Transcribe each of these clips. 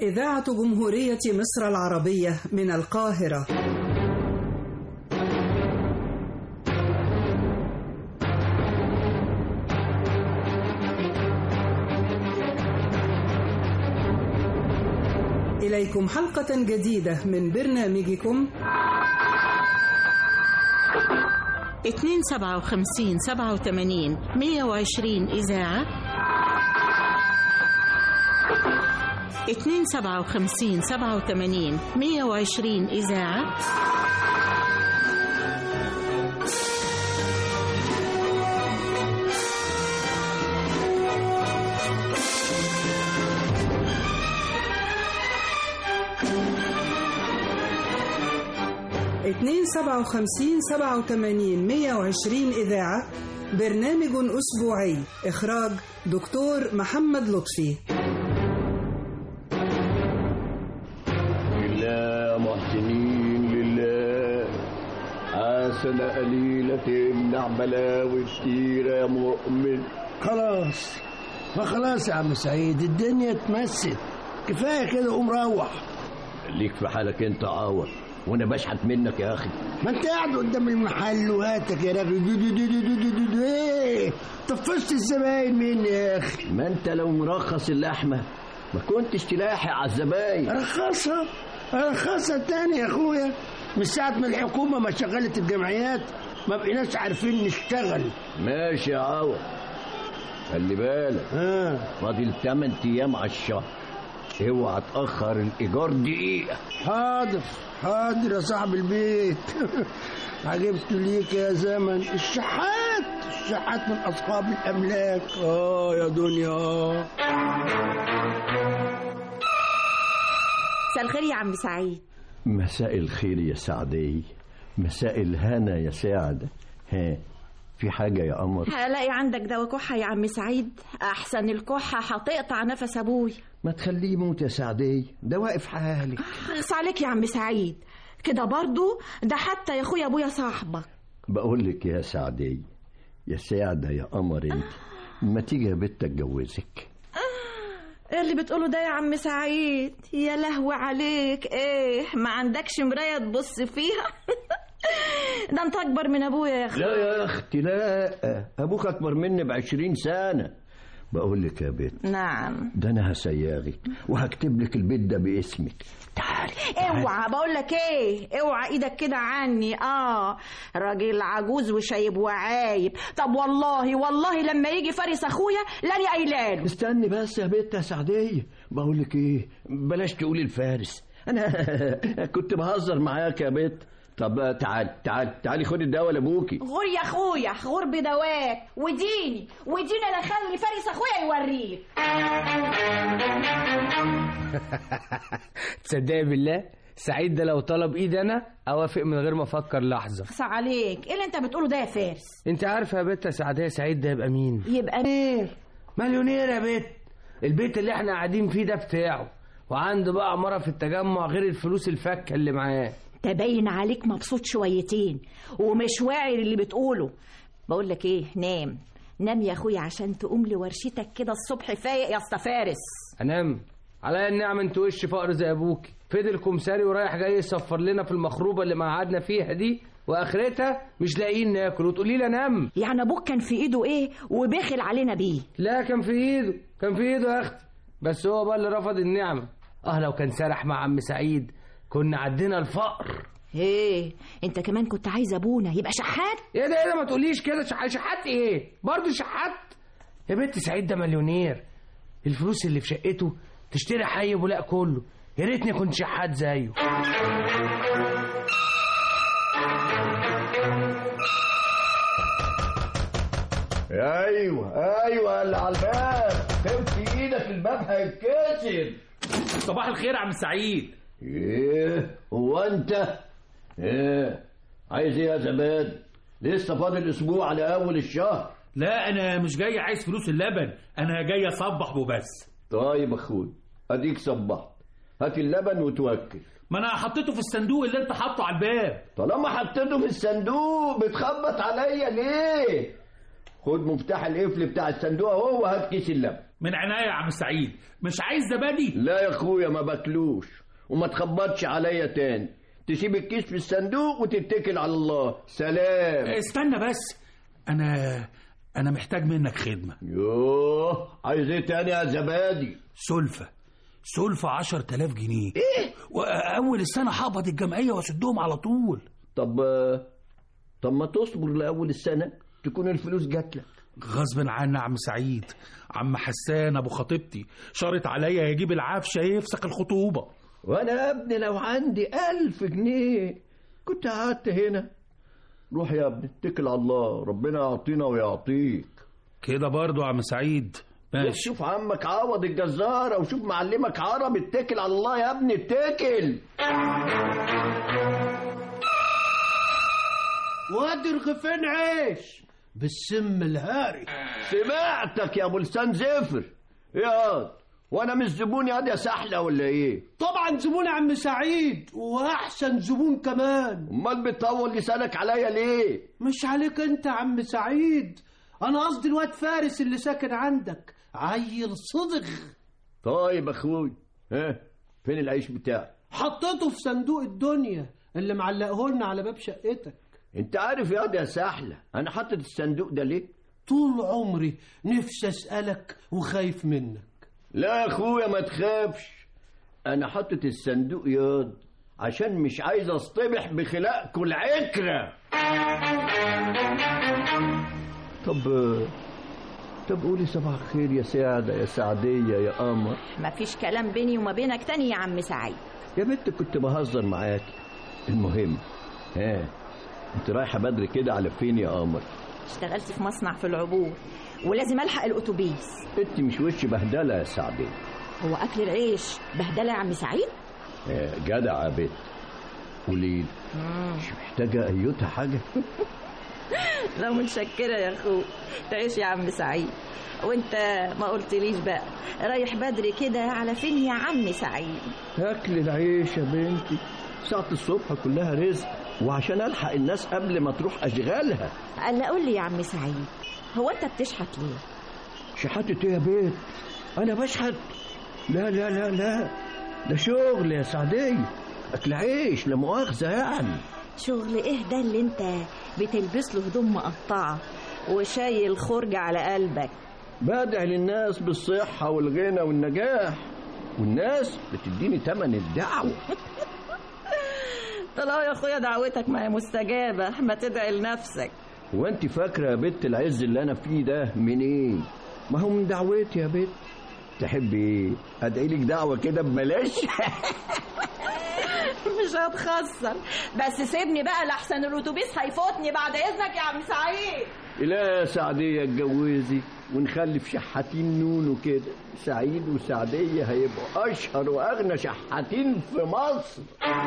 إذاعة جمهورية مصر العربية من القاهرة إليكم حلقة جديدة من برنامجكم اتنين سبعة وخمسين سبعة وتمانين مية وعشرين إذاعة اتنين سبعة وخمسين سبعة وتمانين مية وعشرين إذاعة اتنين سبعة وخمسين سبعة وتمانين مية وعشرين إذاعة برنامج أسبوعي إخراج دكتور محمد لطفي لله محسنين لله حسنة قليلة تمنع بلاوي كتيرة يا مؤمن خلاص ما خلاص يا عم سعيد الدنيا اتمست كفايه كده قوم روح خليك في حالك انت عاوض وانا بشحت منك يا اخي ما انت قاعد قدام المحل وهاتك يا راجل دو دو دو دو دو دو دو دو ايه طفشت الزباين مني يا اخي ما انت لو مرخص اللحمة ما كنتش تلاحق على الزباين ارخصها ارخصها تاني يا اخويا من ساعة ما الحكومة ما شغلت الجمعيات ما بقيناش عارفين نشتغل ماشي يا عاوض خلي بالك اه فاضل 8 ايام على الشهر اوعى تاخر الايجار دقيقه حاضر حاضر يا صاحب البيت عجبت ليك يا زمن الشحات الشحات من اصحاب الاملاك اه يا دنيا آه. مساء الخير يا عم سعيد مساء الخير يا سعدي مساء الهنا يا سعد ها في حاجه يا قمر هلاقي عندك دواء كحة يا عم سعيد أحسن الكحة هتقطع نفس أبوي ما تخليه يموت يا سعدي ده واقف حالك خلص عليك يا عم سعيد كده برضو ده حتى يا أخويا أبويا صاحبك بقول لك يا سعدي يا سعدة يا قمر انت ما تيجي يا بنت اتجوزك ايه اللي بتقوله ده يا عم سعيد يا لهوي عليك ايه ما عندكش مراية تبص فيها ده انت اكبر من ابويا يا اخي لا يا اختي لا ابوك اكبر مني بعشرين سنه بقول لك يا بنت نعم ده انا هسياغك وهكتب لك البيت ده باسمك تعالي تعالي. اوعى بقول لك ايه اوعى ايدك كده عني اه راجل عجوز وشايب وعايب طب والله والله لما يجي فارس اخويا لاني قايلاله استني بس يا بنت يا سعديه بقول لك ايه بلاش تقولي الفارس انا كنت بهزر معاك يا بنت طب تعال تعال تعالي خدي الدواء لابوكي غور يا اخويا غور بدواك وديني وديني انا اخلي فارس اخويا يوريك تصدقي بالله سعيد ده لو طلب ايدي انا اوافق من غير ما افكر لحظه اخصى عليك ايه اللي انت بتقوله ده يا فارس انت عارفه يا بت يا سعديه سعيد ده يبقى مين يبقى مين مليونير يا بت البيت اللي احنا قاعدين فيه ده بتاعه وعنده بقى عماره في التجمع غير الفلوس الفكه اللي معاه تبين عليك مبسوط شويتين ومش واعي اللي بتقوله بقول لك ايه نام نام يا اخويا عشان تقوم لورشتك كده الصبح فايق يا اسطى فارس انام عليا النعم انت وش فقر زي ابوك فضل كمساري ورايح جاي يصفر لنا في المخروبه اللي ما قعدنا فيها دي واخرتها مش لاقيين ناكل وتقولي لي انام يعني ابوك كان في ايده ايه وبخل علينا بيه لا كان في ايده كان في ايده يا اختي بس هو بقى اللي رفض النعمه اه لو كان سرح مع عم سعيد كنا عدينا الفقر ايه انت كمان كنت عايز ابونا يبقى شحات ايه ده ايه ده ما تقوليش كده شح- شحات ايه برضه شحات يا بنت سعيد ده مليونير الفلوس اللي في شقته تشتري حي بولاق كله يا ريتني كنت شحات زيه ايوه ايوه اللي على الباب خفت ايدك الباب هيتكسر صباح الخير يا عم سعيد ايه هو انت ايه عايز ايه يا زباد لسه فاضل اسبوع على اول الشهر لا انا مش جاي عايز فلوس اللبن انا جاي اصبح وبس طيب اخوي اديك صبحت هات اللبن وتوكل ما انا حطيته في الصندوق اللي انت حاطه على الباب طالما حطيته في الصندوق بتخبط عليا ليه خد مفتاح القفل بتاع الصندوق اهو وهات كيس اللبن من عناية يا عم سعيد مش عايز زبادي لا يا اخويا ما باكلوش وما تخبطش عليا تاني تسيب الكيس في الصندوق وتتكل على الله سلام استنى بس انا انا محتاج منك خدمة يوه عايز ايه تاني يا زبادي سلفة سلفة عشر تلاف جنيه ايه واول السنة هقبض الجمعية واسدهم على طول طب طب ما تصبر لاول السنه تكون الفلوس جات لك غصب عني يا عم سعيد عم حسان ابو خطيبتي شرط عليا يجيب العفشه يفسخ الخطوبه وانا يا ابني لو عندي ألف جنيه كنت قعدت هنا روح يا ابني اتكل على الله ربنا يعطينا ويعطيك كده برضو يا عم سعيد ماشي شوف عمك عوض الجزارة وشوف معلمك عرب اتكل على الله يا ابني اتكل وادي رغيفين عيش بالسم الهاري سمعتك يا ابو لسان زفر ياض وانا مش زبون ياض يا سحلة ولا ايه طبعا زبون يا عم سعيد واحسن زبون كمان امال بتطول لسانك عليا ليه مش عليك انت يا عم سعيد انا قصدي الواد فارس اللي ساكن عندك عيل صدغ طيب اخوي ها فين العيش بتاعك حطيته في صندوق الدنيا اللي معلقه لنا على باب شقتك انت عارف ياض يا سحلة انا حاطط الصندوق ده ليه طول عمري نفسي اسالك وخايف منك لا يا اخويا ما تخافش انا حاطط الصندوق ياض عشان مش عايز اصطبح بخلاقكم العكرة طب طب قولي صباح الخير يا سعدة يا سعدية يا قمر مفيش كلام بيني وما بينك تاني يا عم سعيد يا بنت كنت بهزر معاكي المهم ها انت رايحة بدري كده على فين يا قمر اشتغلت في مصنع في العبور ولازم الحق الاتوبيس انت مش وش بهدلة يا سعدية هو اكل العيش بهدله يا عم سعيد آه، جدع يا بنت قولي لي، مش محتاجة أيوتها حاجة لو متشكره يا اخو تعيش يا عم سعيد وانت ما قلتليش بقى رايح بدري كده على فين يا عم سعيد أكل العيش يا بنتي ساعة الصبح كلها رزق وعشان ألحق الناس قبل ما تروح أشغالها قال قول لي يا عم سعيد هو انت بتشحت ليه شحاتة إيه يا بنت أنا بشحت لا لا لا لا ده شغل يا سعدية أكل عيش لا مؤاخذة يعني شغل ايه ده اللي انت بتلبس له هدوم مقطعه وشايل خرج على قلبك بدعي للناس بالصحة والغنى والنجاح والناس بتديني تمن الدعوة طلع يا اخويا دعوتك ما هي مستجابه ما تدعي لنفسك وانت فاكرة يا بت العز اللي انا فيه ده منين ما هو من دعوتي يا بت تحبي ايه ادعي لك دعوة كده ببلاش مش هتخسر بس سيبني بقى لحسن الاتوبيس هيفوتني بعد اذنك يا عم سعيد لا يا سعدية اتجوزي ونخلف شحاتين نونو كده سعيد وسعدية هيبقوا أشهر وأغنى شحاتين في مصر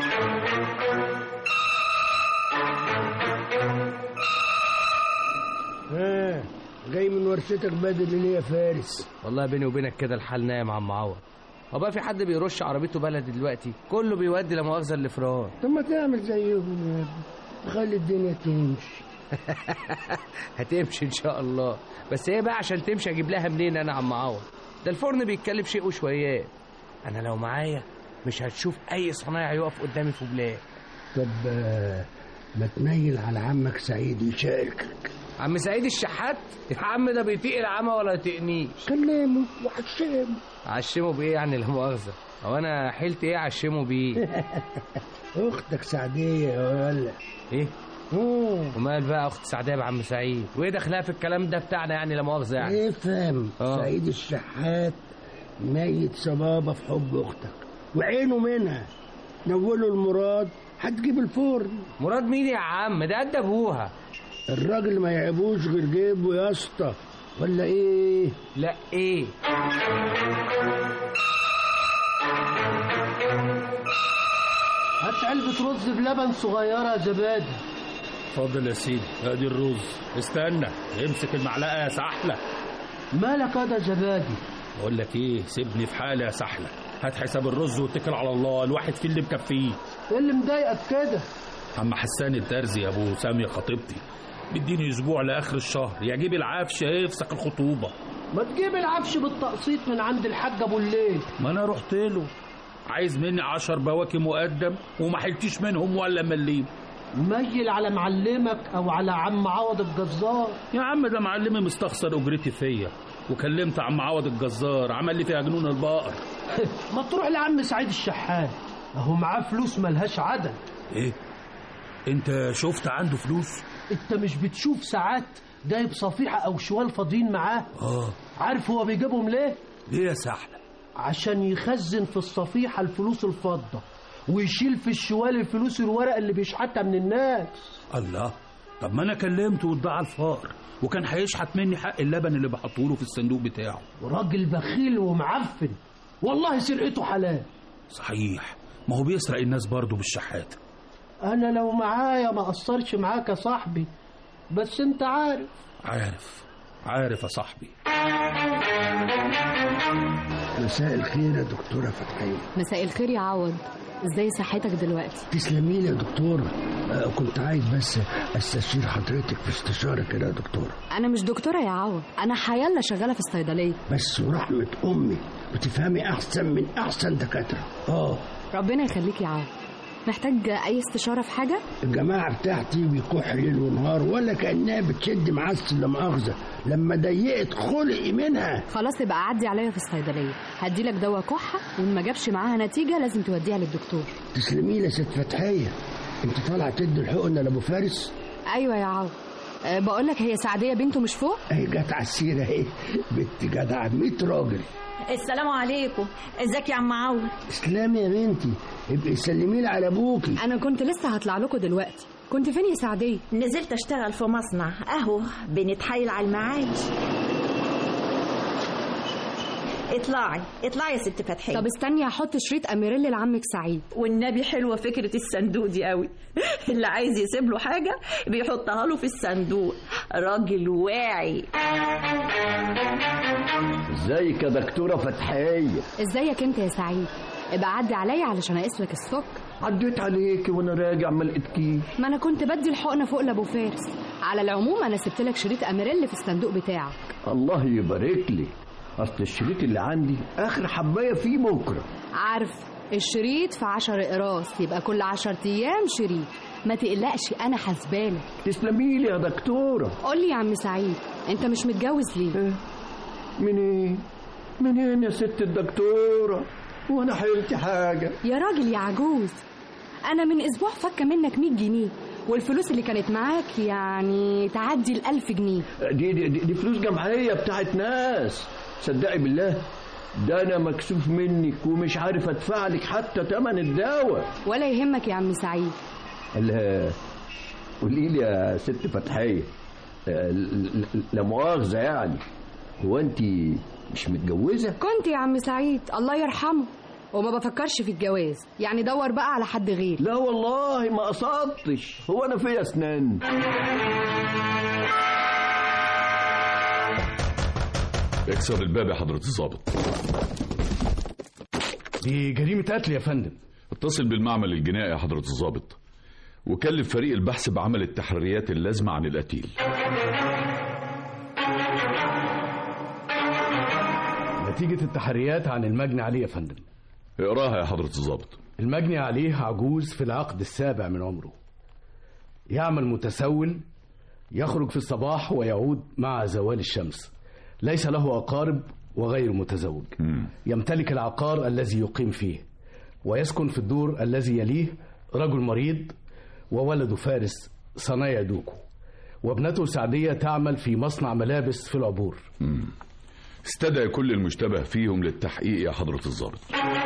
ها جاي من ورشتك بدري ليه يا فارس والله بيني وبينك كده الحال نايم عم معوض هو بقى في حد بيرش عربيته بلدي دلوقتي كله بيودي لا مؤاخذه الافراد طب ما تعمل زيهم يا ابني خلي الدنيا تمشي هتمشي ان شاء الله بس هي بقى عشان تمشي اجيب لها منين انا عم معوض ده الفرن بيتكلف شيء وشويات انا لو معايا مش هتشوف اي صنايعي يقف قدامي في بلاد طب آه، ما تنيل على عمك سعيد يشاركك عم سعيد الشحات يا عم ده بيطيق العمى ولا يطيقنيش كلمه وعشمه عشمه بايه يعني لا مؤاخذه هو انا حيلت ايه عشمه بايه اختك سعديه يا ولا ايه اوه ومال بقى اخت سعديه بعم سعيد وايه دخلها في الكلام ده بتاعنا يعني لا مؤاخذه يعني افهم آه. سعيد الشحات ميت صبابه في حب اختك وعينه منها نوله المراد هتجيب الفرن مراد مين يا عم ده قد ابوها الراجل ما يعيبوش غير جيبه يا اسطى ولا ايه لا ايه هات علبة رز بلبن صغيرة يا زبادي اتفضل يا سيدي ادي الرز استنى امسك المعلقه يا سحله مالك هذا زبادي بقول لك ايه سيبني في حالي يا سحله هات حساب الرز واتكل على الله الواحد في اللي مكفيه ايه اللي مضايقك كده عم حسان الترزي يا ابو ساميه خطيبتي بيديني اسبوع لاخر الشهر يجيب العفش يفسخ الخطوبه ما تجيب العفش بالتقسيط من عند الحاج ابو الليل ما انا رحت له عايز مني عشر بواكي مقدم وما حلتش منهم ولا مليم ميل على معلمك او على عم عوض الجزار يا عم ده معلمي مستخسر اجرتي فيا وكلمت عم عوض الجزار عمل لي فيها جنون البقر ما تروح لعم سعيد الشحات اهو معاه فلوس ملهاش عدد ايه انت شفت عنده فلوس انت مش بتشوف ساعات جايب صفيحة او شوال فاضيين معاه اه عارف هو بيجيبهم ليه ليه يا سحلة عشان يخزن في الصفيحة الفلوس الفضة ويشيل في الشوال الفلوس الورق اللي بيشحتها من الناس الله طب ما انا كلمته وادعى الفار وكان هيشحت مني حق اللبن اللي بحطه له في الصندوق بتاعه وراجل بخيل ومعفن والله سرقته حلال صحيح ما هو بيسرق الناس برضه بالشحات انا لو معايا ما قصرش معاك يا صاحبي بس انت عارف عارف عارف يا صاحبي مساء الخير يا دكتورة فتحية مساء الخير يا عوض ازاي صحتك دلوقتي تسلمي لي يا دكتورة آه، كنت عايز بس استشير حضرتك في استشارة كده يا دكتورة انا مش دكتوره يا عوض انا حيالله شغاله في الصيدليه بس ورحمة أمي بتفهمي أحسن من أحسن دكاترة اه ربنا يخليك يا عوض محتاج اي استشاره في حاجه الجماعة بتاعتي بيكح ليل ونهار ولا كأنها بتشد معسل لا مؤاخذة لما ضيقت خلقي منها خلاص يبقى عدي عليا في الصيدليه هديلك دواء كحه وان ما جابش معاها نتيجه لازم توديها للدكتور تسلمي لي يا ست فتحية انت طالعة تدي الحقنة لأبو فارس ايوه يا عوض أه بقول لك هي سعديه بنته مش فوق اهي جت على السيرة اهي بنت جدعة 100 راجل السلام عليكم ازيك يا عم عوض اسلامي يا بنتي ابقي سلمي لي على ابوكي انا كنت لسه هطلع لكم دلوقتي كنت فين يا سعديه نزلت اشتغل في مصنع اهو بنتحايل على المعاش اطلعي اطلعي يا ست فتحية طب استني هحط شريط اميريل لعمك سعيد والنبي حلوة فكرة الصندوق دي قوي اللي عايز يسيب له حاجة بيحطها له في الصندوق راجل واعي ازيك يا دكتورة فتحية ازيك انت يا سعيد ابقى عدي عليا علشان اقيس لك السكر عديت عليكي وانا راجع ما لقيتكيش ما انا كنت بدي الحقنه فوق لابو فارس على العموم انا سبت لك شريط اميريل في الصندوق بتاعك الله يبارك لي اصل الشريط اللي عندي اخر حبايه فيه بكره عارف الشريط في عشر اقراص يبقى كل عشر ايام شريط ما تقلقش انا حسبالك تسلمي لي يا دكتوره قول لي يا عم سعيد انت مش متجوز ليه منين منين يا ست الدكتوره وانا حيلتي حاجه يا راجل يا عجوز انا من اسبوع فكه منك 100 جنيه والفلوس اللي كانت معاك يعني تعدي الألف جنيه دي, دي, دي, دي فلوس جمعيه بتاعت ناس صدقي بالله ده انا مكسوف منك ومش عارف ادفع لك حتى تمن الدواء ولا يهمك يا عم سعيد لا قولي لي يا ست فتحيه آه، ل- ل- لا مؤاخذه يعني هو انت مش متجوزه كنت يا عم سعيد الله يرحمه وما بفكرش في الجواز يعني دور بقى على حد غير لا والله ما قصدتش هو انا فيا اسنان اكسر الباب يا حضرة الضابط دي جريمة قتل يا فندم اتصل بالمعمل الجنائي يا حضرة الضابط وكلف فريق البحث بعمل التحريات اللازمة عن القتيل نتيجة التحريات عن المجني عليه يا فندم اقراها يا حضرة الضابط المجني عليه عجوز في العقد السابع من عمره يعمل متسول يخرج في الصباح ويعود مع زوال الشمس ليس له أقارب وغير متزوج يمتلك العقار الذي يقيم فيه ويسكن في الدور الذي يليه رجل مريض وولد فارس صنايع دوكو وابنته سعدية تعمل في مصنع ملابس في العبور استدعي كل المشتبه فيهم للتحقيق يا حضرة الضابط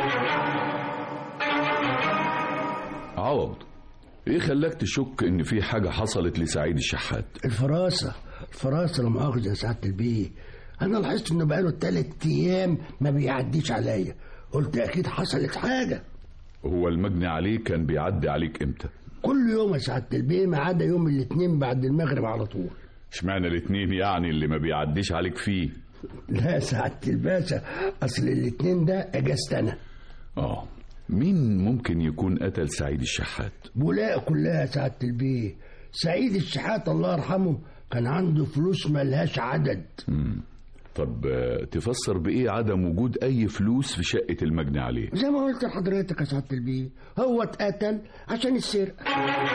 عوض ايه خلاك تشك ان في حاجة حصلت لسعيد الشحات الفراسة الفراسة لا مؤاخذة يا سعادة البيه أنا لاحظت إنه بقاله تلات أيام ما بيعديش عليا قلت أكيد حصلت حاجة هو المجني عليه كان بيعدي عليك امتى كل يوم يا سعادة البيه ما عدا يوم الاثنين بعد المغرب على طول اشمعنى الاتنين يعني اللي ما بيعديش عليك فيه لا يا سعادة الباشا أصل الاثنين ده أجازت أنا اه مين ممكن يكون قتل سعيد الشحات بولاق كلها يا سعادة البيه سعيد الشحات الله يرحمه كان عنده فلوس ملهاش عدد مم. طب آه، تفسر بإيه عدم وجود أي فلوس في شقة المجني عليه زي ما قلت لحضرتك يا سعاده البيه هو اتقتل عشان السرقه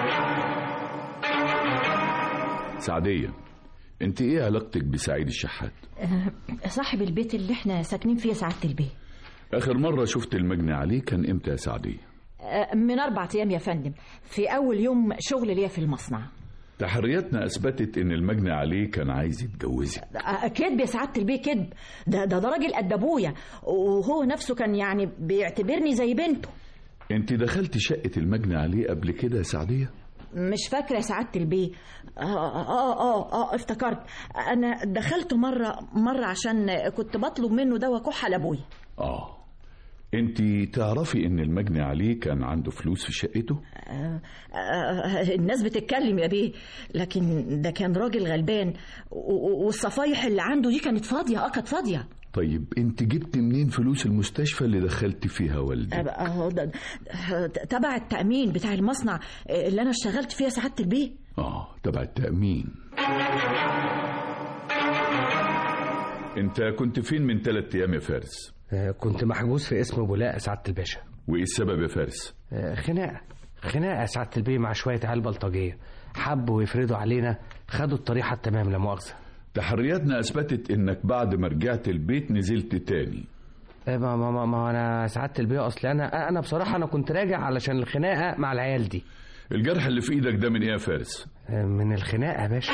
سعدية انت ايه علاقتك بسعيد الشحات آه، صاحب البيت اللي احنا ساكنين فيه سعادة البيه اخر مرة شفت المجني عليه كان امتى يا سعدية آه، من أربع أيام يا فندم في أول يوم شغل ليا في المصنع تحرياتنا اثبتت ان المجني عليه كان عايز يتجوزك آه، كذب يا سعادة البيه كذب ده ده ده راجل قد أبويا وهو نفسه كان يعني بيعتبرني زي بنته انت دخلت شقة المجني عليه قبل كده يا سعدية مش فاكرة يا سعادة البيه آه, آه, آه, آه افتكرت أنا دخلت مرة مرة عشان كنت بطلب منه دواء كحة لأبويا اه انت تعرفي ان المجني عليه كان عنده فلوس في شقته آه آه الناس بتتكلم يا بيه لكن ده كان راجل غلبان و- و- والصفايح اللي عنده دي كانت فاضية اه كانت فاضية طيب انت جبت منين فلوس المستشفى اللي دخلت فيها والدي آه، آه، ده- ده- تبع التأمين بتاع المصنع اللي أنا اشتغلت فيها سعادة البيه اه تبع التأمين انت كنت فين من ثلاث ايام يا فارس آه، كنت محجوز في اسم بولاق سعادة الباشا وايه السبب يا فارس آه، خناقة خناقة سعادة البيه مع شوية عيال بلطجية حبوا يفرضوا علينا خدوا الطريحة التمام لا مؤاخذة تحرياتنا اثبتت انك بعد ما رجعت البيت نزلت تاني آه، ما ما ما, ما انا سعادة البيه اصل انا انا بصراحة انا كنت راجع علشان الخناقة مع العيال دي الجرح اللي في ايدك ده من ايه يا فارس آه، من الخناقة يا باشا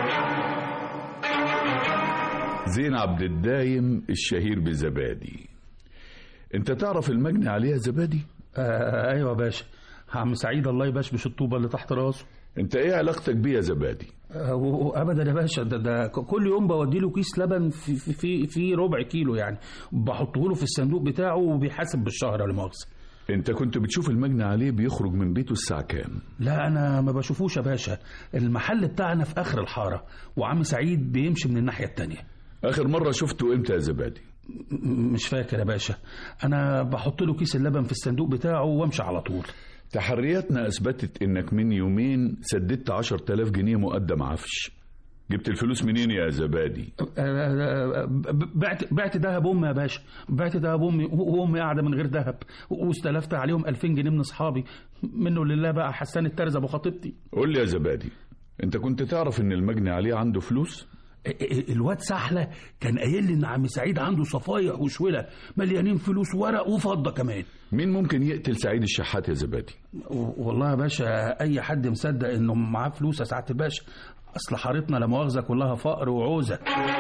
زين عبد الدايم الشهير بزبادي انت تعرف المجني عليه يا زبادي آه ايوه يا باشا عم سعيد الله يبشبش الطوبه اللي تحت راسه انت ايه علاقتك بيه يا زبادي آه و- و- ابدا يا باشا ده, ده ك- كل يوم بودي له كيس لبن في في في, في ربع كيلو يعني بحطه له في الصندوق بتاعه وبيحاسب بالشهر ولا مؤاخذه انت كنت بتشوف المجني عليه بيخرج من بيته الساعه كام لا انا ما بشوفوش يا باشا المحل بتاعنا في اخر الحاره وعم سعيد بيمشي من الناحيه التانية اخر مره شفته امتى يا زبادي م- مش فاكر يا باشا انا بحط له كيس اللبن في الصندوق بتاعه وامشي على طول تحرياتنا اثبتت انك من يومين سددت عشر تلاف جنيه مقدم عفش جبت الفلوس منين يا زبادي آه، ب- بعت بعت دهب امي يا باشا بعت دهب امي وامي قاعده من غير دهب واستلفت عليهم 2000 جنيه من اصحابي منه لله بقى حسان الترز ابو خطيبتي قول لي يا زبادي انت كنت تعرف ان المجني عليه عنده فلوس الواد سحله كان قايل لي ان عم سعيد عنده صفايح وشوله مليانين فلوس ورق وفضه كمان مين ممكن يقتل سعيد الشحات يا زبادي و- والله يا باشا اي حد مصدق انه معاه فلوس يا سعاده الباشا اصل حارتنا لا مؤاخذه كلها فقر وعوزه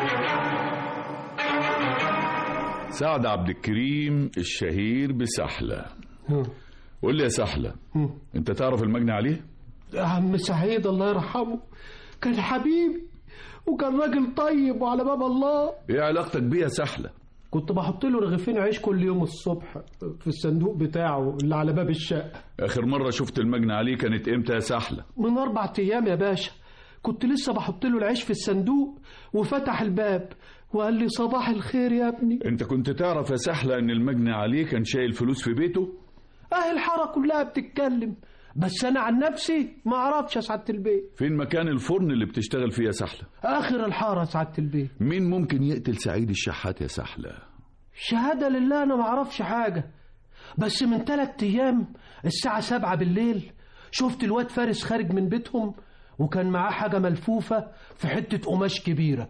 سعد عبد الكريم الشهير بسحلة قول لي يا سحلة انت تعرف المجني عليه يا عم سعيد الله يرحمه كان حبيبي وكان راجل طيب وعلى باب الله ايه علاقتك بيه يا سحلة كنت بحط له رغيفين عيش كل يوم الصبح في الصندوق بتاعه اللي على باب الشقة اخر مرة شفت المجني عليه كانت امتى يا سحلة من أربع أيام يا باشا كنت لسه بحط له العيش في الصندوق وفتح الباب وقال لي صباح الخير يا ابني انت كنت تعرف يا سحلة ان المجني عليه كان شايل فلوس في بيته أهل الحارة كلها بتتكلم بس أنا عن نفسي ما أعرفش يا سعادة البيت فين مكان الفرن اللي بتشتغل فيه يا سحلة آخر الحارة يا سعادة البيت مين ممكن يقتل سعيد الشحات يا سحلة شهادة لله أنا ما أعرفش حاجة بس من تلات أيام الساعة سبعة بالليل شفت الواد فارس خارج من بيتهم وكان معاه حاجة ملفوفة في حتة قماش كبيرة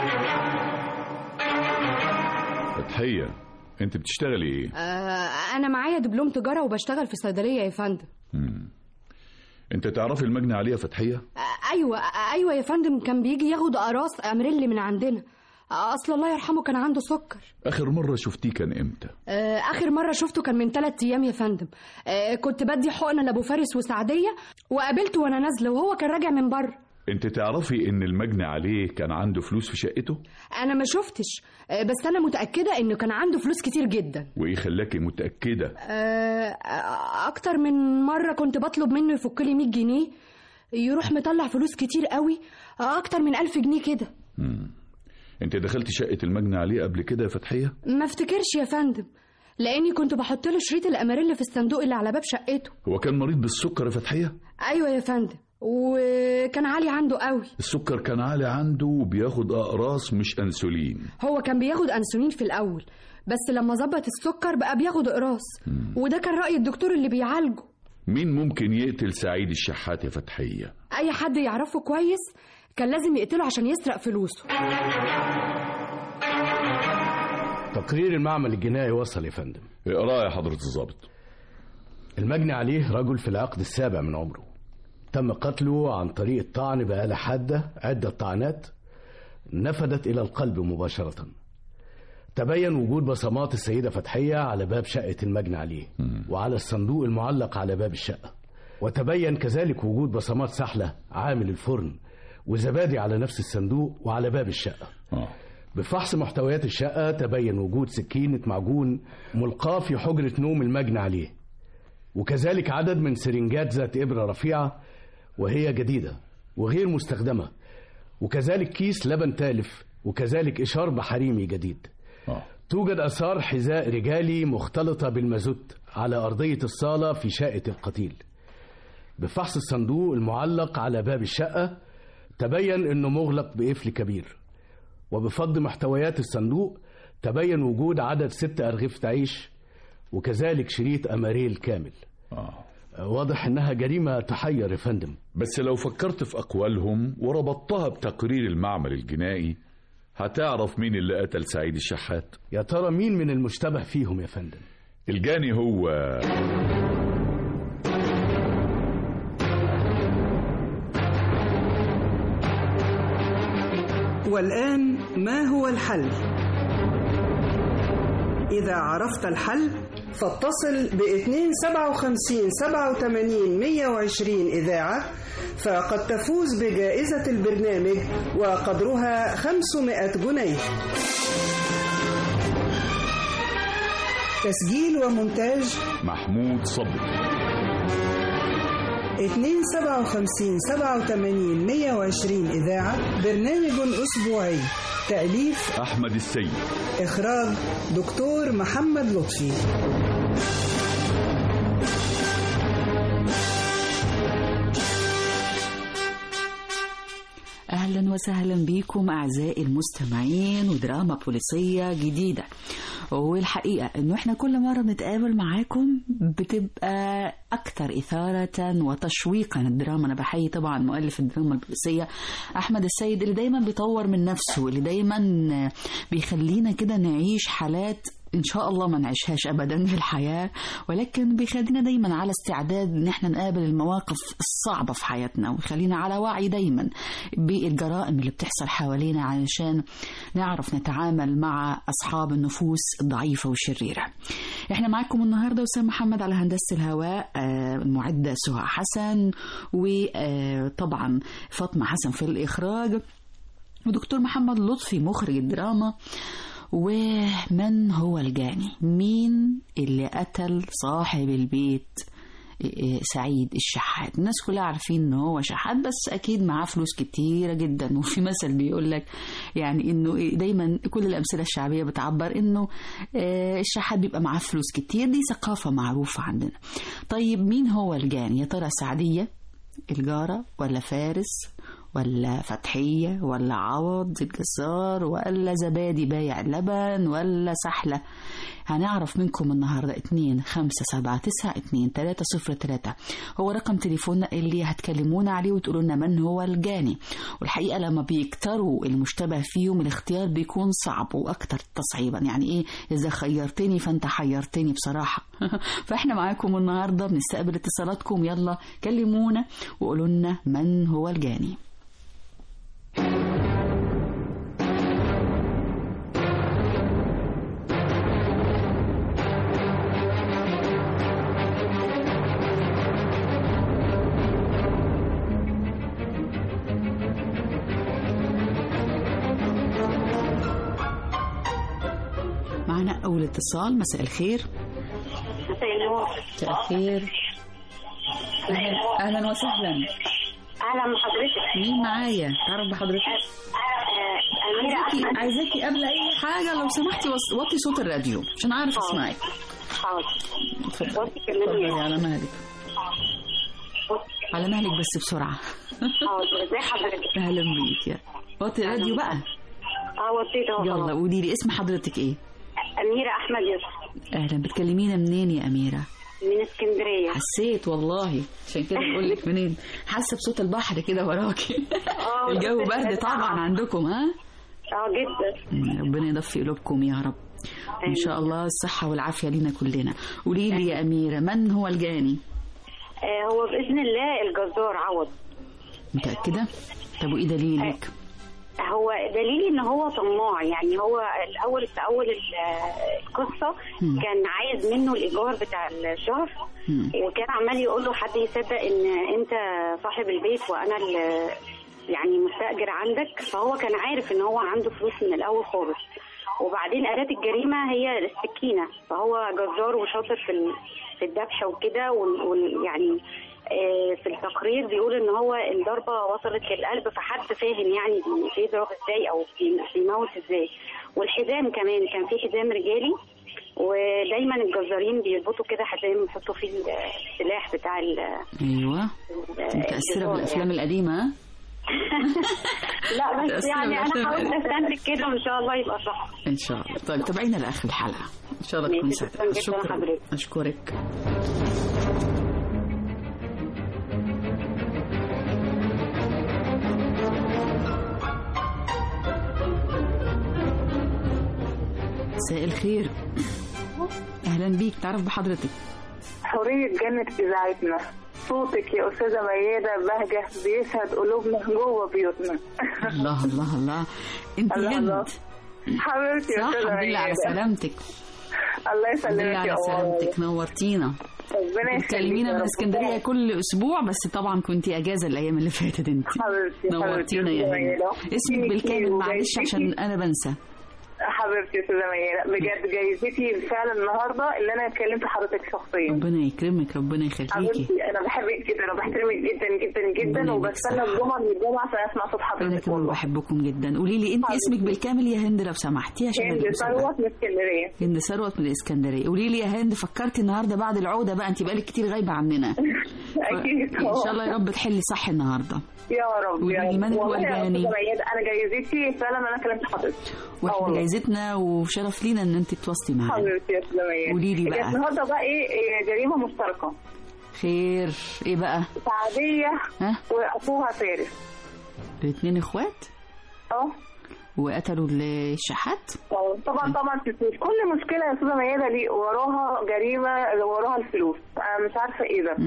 فتحية انت بتشتغلي ايه آه انا معايا دبلوم تجاره وبشتغل في صيدليه يا فندم مم. انت تعرفي المجني عليه يا فتحية آه ايوه آه ايوه يا فندم كان بيجي ياخد اقراص امريلي من عندنا آه اصل الله يرحمه كان عنده سكر اخر مرة شفتيه كان امتى آه اخر مره شفته كان من ثلاث ايام يا فندم آه كنت بدي حقنه لابو فارس وسعديه وقابلته وانا نازله وهو كان راجع من بره انت تعرفي ان المجني عليه كان عنده فلوس في شقته انا ما شفتش آه بس انا متاكده انه كان عنده فلوس كتير جدا وايه خلاكي متأكدة آه، آه، اكتر من مره كنت بطلب منه يفك لي 100 جنيه يروح مطلع فلوس كتير قوي آه، اكتر من 1000 جنيه كده مم. انت دخلت شقة المجني عليه قبل كده يا فتحية ما افتكرش يا فندم لاني كنت بحط له شريط الاماريل في الصندوق اللي على باب شقته هو كان مريض بالسكر يا فتحية ايوه يا فندم وكان عالي عنده قوي السكر كان عالي عنده وبياخد اقراص مش انسولين هو كان بياخد انسولين في الاول بس لما ظبط السكر بقى بياخد اقراص وده كان راي الدكتور اللي بيعالجه مين ممكن يقتل سعيد الشحات يا فتحيه اي حد يعرفه كويس كان لازم يقتله عشان يسرق فلوسه تقرير المعمل الجنائي وصل يا فندم اقراه يا حضره الضابط المجني عليه رجل في العقد السابع من عمره تم قتله عن طريق الطعن بآلة حادة عدة طعنات نفدت إلى القلب مباشرة تبين وجود بصمات السيدة فتحية على باب شقة المجني عليه وعلى الصندوق المعلق على باب الشقة وتبين كذلك وجود بصمات سحلة عامل الفرن وزبادي على نفس الصندوق وعلى باب الشقة بفحص محتويات الشقة تبين وجود سكينة معجون ملقاة في حجرة نوم المجني عليه وكذلك عدد من سرنجات ذات إبرة رفيعة وهي جديدة وغير مستخدمة وكذلك كيس لبن تالف وكذلك إشارب حريمي جديد توجد أثار حذاء رجالي مختلطة بالمازوت على أرضية الصالة في شقة القتيل بفحص الصندوق المعلق على باب الشقة تبين أنه مغلق بقفل كبير وبفض محتويات الصندوق تبين وجود عدد ست أرغفة عيش وكذلك شريط أماريل كامل آه. واضح إنها جريمة تحير يا فندم بس لو فكرت في أقوالهم وربطتها بتقرير المعمل الجنائي هتعرف مين اللي قتل سعيد الشحات يا ترى مين من المشتبه فيهم يا فندم الجاني هو والآن ما هو الحل؟ إذا عرفت الحل فاتصل ب 257 87 120 إذاعة فقد تفوز بجائزة البرنامج وقدرها 500 جنيه تسجيل ومونتاج محمود صبري 257 87 120 إذاعة برنامج أسبوعي تأليف أحمد السيد إخراج دكتور محمد لطفي أهلا وسهلا بكم أعزائي المستمعين ودراما بوليسية جديدة والحقيقة إنه إحنا كل مرة بنتقابل معاكم بتبقى أكثر إثارة وتشويقا الدراما أنا بحيي طبعا مؤلف الدراما البوليسية أحمد السيد اللي دايما بيطور من نفسه اللي دايما بيخلينا كده نعيش حالات ان شاء الله ما نعيشهاش ابدا في الحياه ولكن بيخلينا دايما على استعداد ان احنا نقابل المواقف الصعبه في حياتنا ويخلينا على وعي دايما بالجرائم اللي بتحصل حوالينا علشان نعرف نتعامل مع اصحاب النفوس الضعيفه والشريره. احنا معاكم النهارده وسام محمد على هندسه الهواء المعده سهى حسن وطبعا فاطمه حسن في الاخراج ودكتور محمد لطفي مخرج الدراما ومن هو الجاني مين اللي قتل صاحب البيت سعيد الشحات الناس كلها عارفين ان هو شحات بس اكيد معاه فلوس كتيره جدا وفي مثل بيقول لك يعني انه دايما كل الامثله الشعبيه بتعبر انه الشحات بيبقى معاه فلوس كتير دي ثقافه معروفه عندنا طيب مين هو الجاني يا ترى سعديه الجاره ولا فارس ولا فتحية ولا عوض الجزار ولا زبادي بايع اللبن ولا سحلة هنعرف منكم النهاردة اتنين خمسة سبعة تسعة اتنين تلاتة صفر تلاتة هو رقم تليفوننا اللي هتكلمونا عليه وتقولوا لنا من هو الجاني والحقيقة لما بيكتروا المشتبه فيهم الاختيار بيكون صعب وأكتر تصعيبا يعني إيه إذا خيرتني فأنت حيرتني بصراحة فإحنا معاكم النهاردة بنستقبل اتصالاتكم يلا كلمونا وقولوا لنا من هو الجاني معنا أول اتصال مساء الخير مساء النور مساء الخير أهلا, أهلا وسهلا اهلا بحضرتك مين معايا تعرف بحضرتك عايزاكي عايزاكي قبل اي حاجه لو سمحتي وطي صوت الراديو عشان اعرف اسمعك حاضر اتفضلي على مهلك على مهلك بس بسرعة حاضر ازي حضرتك أهلا بيك يا وطي الراديو بقى اه وطيت اهو يلا خلاص. قولي لي اسم حضرتك إيه اميره احمد يوسف أهلا بتكلمينا منين يا أميرة من اسكندريه حسيت والله عشان كده بقول لك منين حاسة بصوت البحر كده وراكي اه الجو بس- برد طبعا عندكم ها اه جدا ربنا يدفي قلوبكم يا رب إن شاء الله الصحة والعافية لينا كلنا قولي لي يا أميرة من هو الجاني آه هو باذن الله الجزار عوض متأكدة طب وإيه دليلك هو دليلي ان هو طماع يعني هو الاول في اول ال- القصه مم. كان عايز منه الايجار بتاع الشهر مم. وكان عمال يقول له حد يصدق ان انت صاحب البيت وانا ال- يعني مستاجر عندك فهو كان عارف ان هو عنده فلوس من الاول خالص وبعدين اداه الجريمه هي السكينه فهو جزار وشاطر في ال- في الذبح وكده وال- وال- يعني آه، في التقرير بيقول ان هو الضربه وصلت للقلب فحد فاهم يعني بي- بيضرب ازاي او بي- بيموت ازاي والحزام كمان كان في حزام رجالي ودايما الجزارين بيربطوا كده حزام يحطوا فيه السلاح بتاع ال- أيوة ال- متأثرة الجزار بالأفلام القديمة ها؟ لا بس متأثرة يعني انا بالأفلام حاولت القديمة. استنتج كده وان شاء الله يبقى صح إن شاء الله طيب تابعينا لآخر الحلقة إن شاء الله تكون ماشي، سعيدة شكراً جداً شكرا لحضرتك. أشكرك مساء الخير أهلا بيك تعرف بحضرتك حرية جنة إذاعتنا صوتك يا أستاذة ميادة بهجة بيسعد قلوبنا جوه بيوتنا الله الله الله أنت الله الله. هند حبيبتي يا صح أستاذة الحمد لله على ميادة سلامتك الله الحمد لله يسلمك على يا سلامتك أمور نورتينا ربنا يخليك بتكلمينا يا من رب. اسكندريه كل اسبوع بس طبعا كنتي اجازه الايام اللي فاتت انت حبيبتي نورتينا يا حبيبتي هند اسمك بالكامل معلش عشان انا بنسى حبيبتي يا أستاذة ميادة بجد جايزتي فعلا النهاردة اللي أنا كلمت حضرتك شخصيا ربنا يكرمك ربنا يخليكي حبيبتي أنا بحبك جدا أنا بحترمك جدا جدا جدا ربنا وبستنى يديك الجمعة من الجمعة عشان أسمع صوت انا حضرتك كمان بحبكم جدا قولي لي انت اسمك بالكامل يا هند لو سمحتي عشان هند أبقى مسجلة. ثروت من اسكندرية هند ثروت من الاسكندريه قولي لي يا هند فكرتي النهارده بعد العوده بقى انت بقالك كتير غايبه عننا أكيد ان شاء الله يا رب تحلي صح النهارده يا رب قولي يا لي رب من هو والله يا الجاني؟ أستاذة ميادة أنا جايزتي فعلا أنا كلمت حضرتك واحنا جايزتنا وشرف لينا ان انت تواصلي معانا حبيبتي يا أستاذة ميادة قولي لي بقى. كانت النهارده بقى إيه إيه، جريمة مشتركة خير ايه بقى سعدية ها وأخوها فارس الاثنين اخوات اه وقتلوا الشحات اه طبعا طبعا في الفلوس كل مشكلة يا أستاذة ميادة ليه وراها جريمة وراها الفلوس أنا مش عارفة إيه ده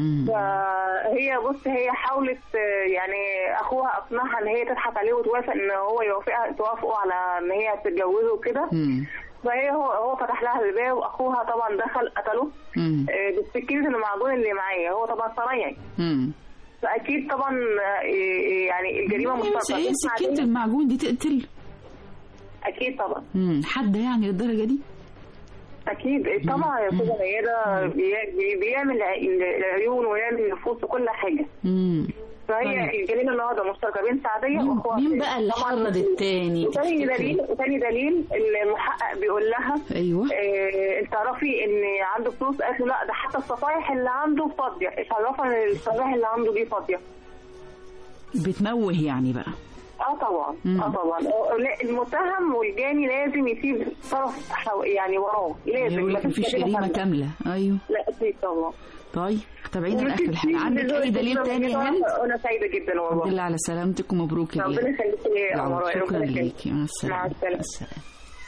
فهي بص هي حاولت آه، يعني اخوها اقنعها ان هي تضحك عليه وتوافق ان هو يوافقها توافقوا على ان هي تتجوزه وكده فهي هو هو فتح لها الباب واخوها طبعا دخل قتله مم. آه، بالسكينة المعجون اللي معايا هو طبعا صنايعي مم. فاكيد طبعا آه، يعني الجريمه بس مشتركه ايه بس سكينة عادية. المعجون دي تقتل اكيد طبعا مم. حد يعني للدرجة دي اكيد طبعا يا استاذه ميادة بي- بي- بيعمل ع- العيون ويعمل النفوس وكل حاجه مم. فهي طيب. الجريمه النهارده مشتركه بين سعديه واخوها مين فارس. بقى اللي طبعاً حرض التاني وتاني تفتكري؟ دليل وتاني دليل المحقق بيقول لها ايوه آه انت تعرفي ان عنده فلوس قالت له لا ده حتى الصفايح اللي عنده فاضيه اتعرفها ان الصفايح اللي عنده دي فاضيه بتموه يعني بقى اه طبعا مم. اه طبعا آه، لا، المتهم والجاني لازم يسيب طرف حو... يعني وراه لازم يقول لك مفيش مفيش جريمة كاملة ايوه لا اكيد طبعا طيب تابعينا ومفيش لاخر الحلقة عندك دليل اي دليل كده تاني يا كده هند؟ انا سعيده جدا الحمد والله لله على سلامتك ومبروك يا ربنا ليلى. يخليك لي يا العفو، أمراء، شكرا ربنا يخليك. ليكي مع السلامة مع السلامة. السلامة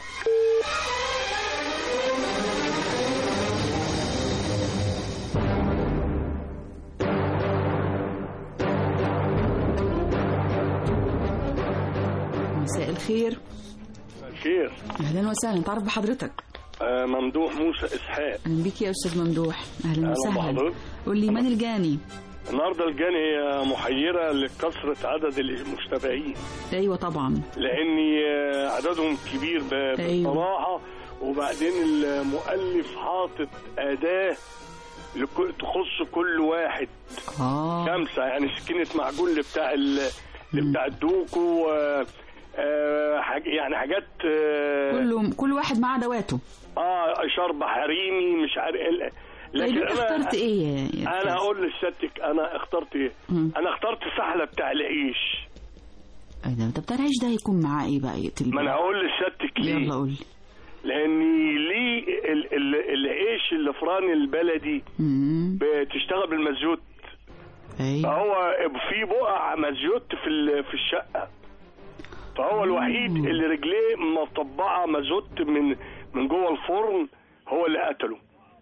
مساء الخير خير اهلا وسهلا تعرف بحضرتك آه ممدوح موسى اسحاق اهلا بيك يا استاذ ممدوح اهلا أهلا وسهلا بحضرتك. قول لي من الجاني النهارده الجاني هي محيره لكثره عدد المشتبهين ايوه طبعا لان آه، عددهم كبير ب- أيوة. بصراحه وبعدين المؤلف حاطط اداه لكل- تخص كل واحد اه خمسه يعني سكينه معجون اللي بتاع ال- اللي بتاع الدوكو آه، آه، حاج- يعني حاجات آه، كله كل واحد معاه ادواته اه شرب حريمي مش عارف ال- لكن انت انا اخترت ايه يا- يا انا فارس؟ اقول لسيادتك انا اخترت ايه مم. انا اخترت سحله بتاع العيش ايه ده طب بتاع العيش ده هيكون معاه ايه بقى يقتل ما انا هقول لسيادتك ليه يلا قول لي لان ليه ال- ال- العيش الفران البلدي مم. بتشتغل بالمزيوت ايوه فهو في بقع مزيوت في ال- في الشقه فهو الوحيد اللي رجليه مطبعه مزيوت من من جوه الفرن هو اللي قتله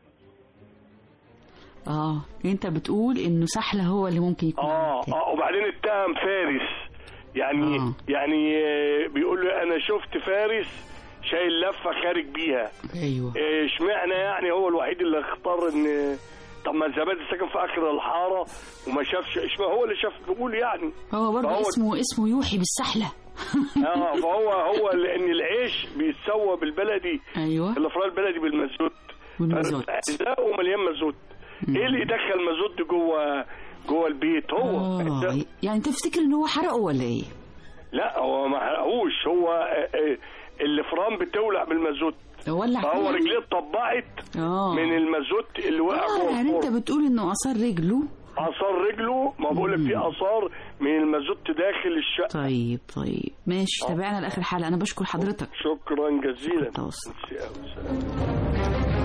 اه انت بتقول انه سحله هو اللي ممكن يكون اه اه وبعدين اتهم فارس يعني آه. يعني آه، بيقول له انا شفت فارس شايل لفه خارج بيها ايوه آه، اشمعنى يعني هو الوحيد اللي اختار ان طب ما الزبادي ساكن في اخر الحاره وما شافش اشمعنى هو اللي شاف بيقول يعني هو برضه فهو- اسمه اسمه يوحي بالسحله اه فهو هو لان العيش بيتسوى بالبلدي ايوه الافران البلدي بالمازوت بالمازوت. اجزاءه مليان مازوت ايه اللي يدخل مازوت جوه جوه البيت هو اه يعني تفتكر ان هو حرقه ولا ايه لا هو ما حرقوش هو آه، آه، الفران بتولع بالمازوت ولع فهو فيها؟ رجليه اتطبعت اه من المازوت اللي وقع اه جوه يعني انت الفرن بتقول انه اثار رجله اثار رجله ما بقول لك في اثار من المازوت داخل الشقه طيب طيب ماشي تابعنا لاخر حلقه انا بشكر حضرتك شكرا جزيلا تواصل. ميرسي أوي. سلام.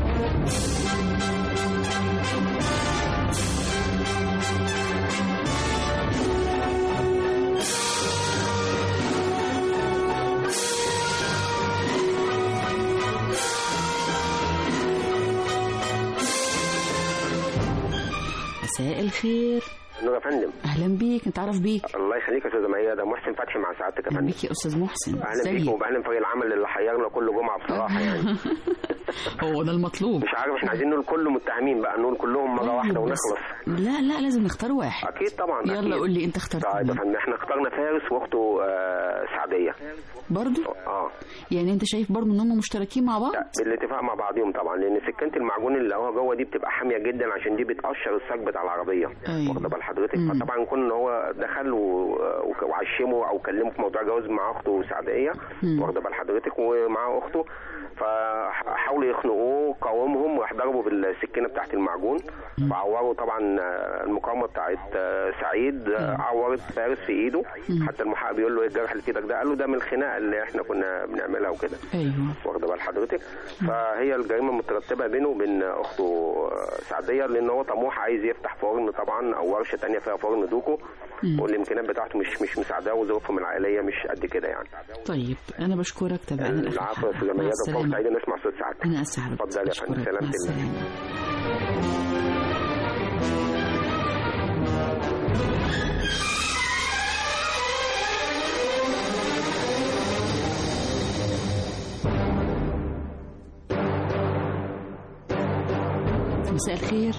مساء الخير نور يا فندم اهلا بيك نتعرف بيك الله يخليك يا استاذ ميادة ده محسن فتحي مع سعادتك يا اهلا فندم بيك يا استاذ محسن اهلا بيك ازيك وباهلا فريق العمل اللي حيرنا كل جمعه بصراحه يعني هو ده المطلوب مش عارف احنا عايزين نقول كل متهمين بقى نقول كلهم مره واحده بس- ونخلص لا لا لازم نختار واحد اكيد طبعا يلا أكيد. قول لي انت اخترت طيب يا مين فندم احنا اخترنا فارس واخته آه، سعديه برضو اه يعني انت شايف برضو ان هم مشتركين مع بعض بالاتفاق مع بعضهم طبعا لان سكينه المعجون اللي هو جوه دي بتبقى حاميه جدا عشان دي بتقشر الساج بتاع العربيه أيوة. واخده بال حضرتك مم. فطبعا كون ان هو دخل و- وك- وعشمه او كلمه في موضوع جواز مع اخته سعديه مم. واخده بال حضرتك ومع اخته فحاولوا يخنقوه قاومهم وراح ضربوا بالسكينه بتاعت المعجون وعوروا طبعا آه، المقاومه بتاعت آه، سعيد آه، عورت فارس في ايده حتى المحقق بيقول له ايه الجرح اللي في ايدك ده قال له ده من الخناقه اللي احنا كنا بنعملها وكده ايوه واخده بال حضرتك فهي الجريمه مترتبه بينه وبين اخته سعديه لان هو طموح عايز يفتح فرن طبعا او ورشه تانية فيها فرن دوكو مم. والامكانيات بتاعته مش مش مساعداه وظروفهم العائليه مش قد كده يعني طيب انا بشكرك تابعنا لاخر العفو يا حلقه استاذه مع ميادة فرصه السلامه سعيده نسمع صوت سعادتك انا اسعد اتفضل يا فندم أشكرك. مع سلامة الله السلامه مساء الخير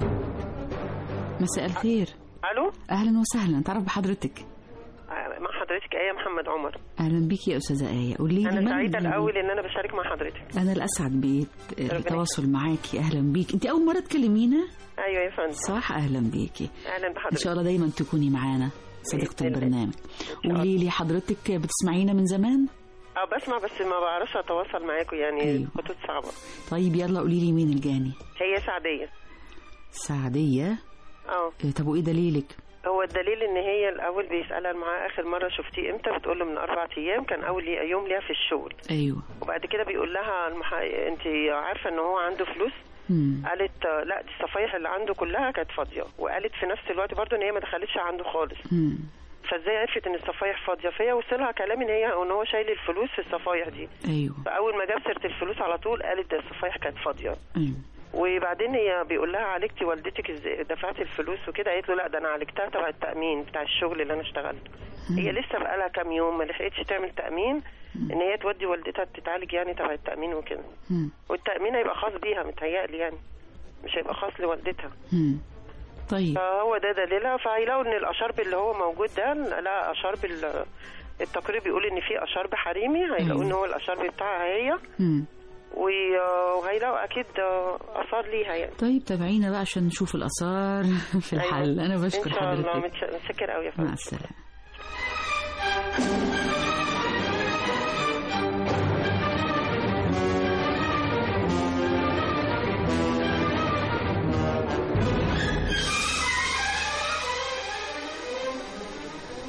مساء الخير الو اهلا وسهلا تعرف بحضرتك آه، مع حضرتك ايه محمد عمر اهلا بيك يا استاذه ايه قولي لي انا من سعيده اللي- الاول ان انا بشارك مع حضرتك انا الاسعد بالتواصل معاكي اهلا بيك انت اول مره تكلمينا ايوه يا فندم صح اهلا بيكي اهلا ان بحضرتك شاء الله دايما تكوني معانا صديقه بإذن الله. البرنامج قولي لي حضرتك بتسمعينا من زمان اه بسمع بس ما بعرفش اتواصل معاكم يعني أيوة. خطوط صعبه طيب يلا قولي لي مين الجاني هي سعديه سعديه اه إيه، طب وايه دليلك هو الدليل ان هي الاول بيسالها معاه اخر مره شفتيه امتى بتقول له من اربع ايام كان اول يوم ليها في الشغل ايوه وبعد كده بيقول لها المح... انت عارفه ان هو عنده فلوس مم. قالت آه، لا دي الصفايح اللي عنده كلها كانت فاضيه وقالت في نفس الوقت برضو ان هي ما دخلتش عنده خالص مم. فازاي عرفت ان الصفايح فاضيه فهي وصلها كلام ان هي ان هو شايل الفلوس في الصفايح دي ايوه فاول ما جاب سيره الفلوس على طول قالت ده الصفايح كانت فاضيه ايوه وبعدين هي بيقول لها عالجتي والدتك ازاي دفعتي الفلوس وكده قالت له لا ده انا عالجتها تبع التامين بتاع الشغل اللي انا اشتغلته هي لسه بقالها كام يوم ما لحقتش تعمل تامين ان هي تودي والدتها تتعالج يعني تبع التامين وكده مم. والتامين هيبقى خاص بيها متهيألي يعني مش هيبقى خاص لوالدتها مم. طيب فهو ده دليلها فهيلاقوا ان الاشرب اللي هو موجود ده لا اشرب ال- التقرير بيقول ان في اشرب حريمي هيلاقوا ان هو الاشرب بتاعها هي مم. و- وهيلاقوا اكيد اثار ليها يعني طيب تابعينا بقى عشان نشوف الاثار في الحل انا بشكر ان شاء الله حضرتك متش- متشكر قوي يا مع فندم السلامه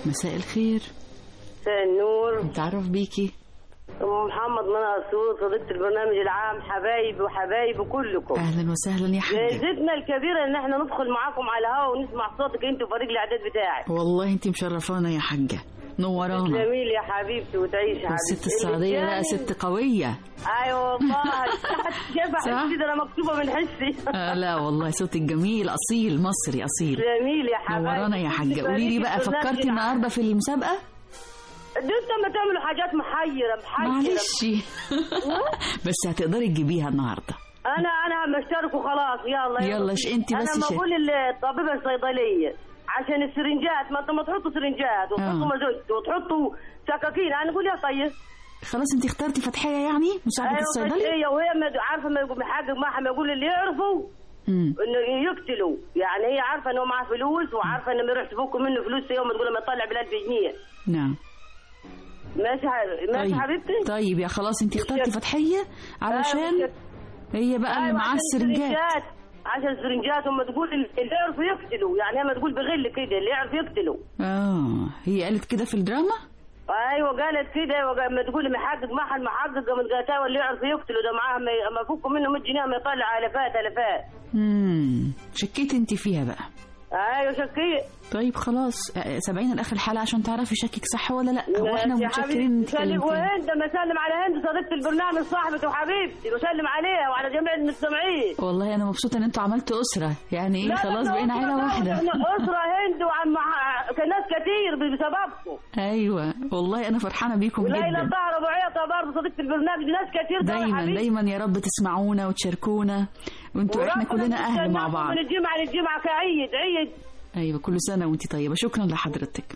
مساء الخير مساء النور نتعرف بيكي ام محمد منى سود صديقه البرنامج العام حبايبي وحبايبي كلكم اهلا وسهلا يا حاجه جايزتنا الكبيره ان احنا ندخل معاكم على الهواء ونسمع صوتك انت وفريق الاعداد بتاعك والله انت مشرفانا يا حاجه نورانا جميل يا حبيبتي وتعيش يا والست حبيبتي السعوديه اللي بقى جاي- ست قويه ايوه والله شايفه صح؟ حسي ده انا مكتوبه من حسي آه لا والله صوتك جميل اصيل مصري اصيل جميل يا حبايبي نورانا يا حاجه قولي لي بقى فريق فكرتي البرنامج النهارده في المسابقه ده انت ما تعملوا حاجات محيره محيره معلش بس هتقدري تجيبيها النهارده انا انا مشترك وخلاص يلا يلا ش- انت بس انا ش- بقول للطبيبه الصيدليه عشان السرنجات ما انت ما تحطوا سرنجات وتحطوا آه. مزوج وتحطوا سكاكين انا اقول يا طيب خلاص انت اخترتي فتحيه يعني مساعده الصيدلي فتحية وهي ما عارفه ما يقول محقق معها ما يقول اللي يعرفوا مم. انه يقتلوا يعني هي عارفه انه معاه فلوس وعارفه انه ما يروح تفك منه فلوس يوم تقول لما يطلع بال 1000 جنيه نعم ماشي ح- ماشي طيب حبيبتي طيب يا خلاص انت اخترتي فتحيه علشان أيوة. هي بقى اللي أيوة، معاها عشان السرنجات عشان السرنجات وما تقول اللي يعرفوا يقتلوا يعني هي ما تقول بغل كده اللي يعرف يقتلوا اه هي قالت كده في الدراما ايوه قالت كده أيوة، ما تقول محقق معها المحقق من قتاوى اللي يعرف يقتلوا ده معاه ما- ما يفكوا منه 100 جنيه ما يطلع الافات الافات امم شكيتي انت فيها بقى ايوه شكيه طيب خلاص آه، سبعين الاخر حلقه عشان تعرفي شكك صح ولا لا واحنا ماشي يا متشكرين حبيبتي. انك سلم كلمتينا وهند ما سلم على هند صديقه البرنامج صاحبتي وحبيبتي وسلم عليها وعلى جميع المستمعين والله انا مبسوطه ان انتوا عملتوا اسره يعني ايه لا، لا، خلاص لا، بقينا أسرة عيله لا، واحده احنا اسره هند وعم كان ناس كتير بسببكم ايوه والله انا فرحانه بيكم وليلى جدا طاهر ابو عيطه برضه صديقه البرنامج ناس كتير ده يا دايما حبيبي. دايما يا رب تسمعونا وتشاركونا وانتوا احنا وربنا كلنا اهل مع يستناكم بعض من الجمعه للجمعه كعيد عيد ايوه كل سنه وانت طيبه شكرا لحضرتك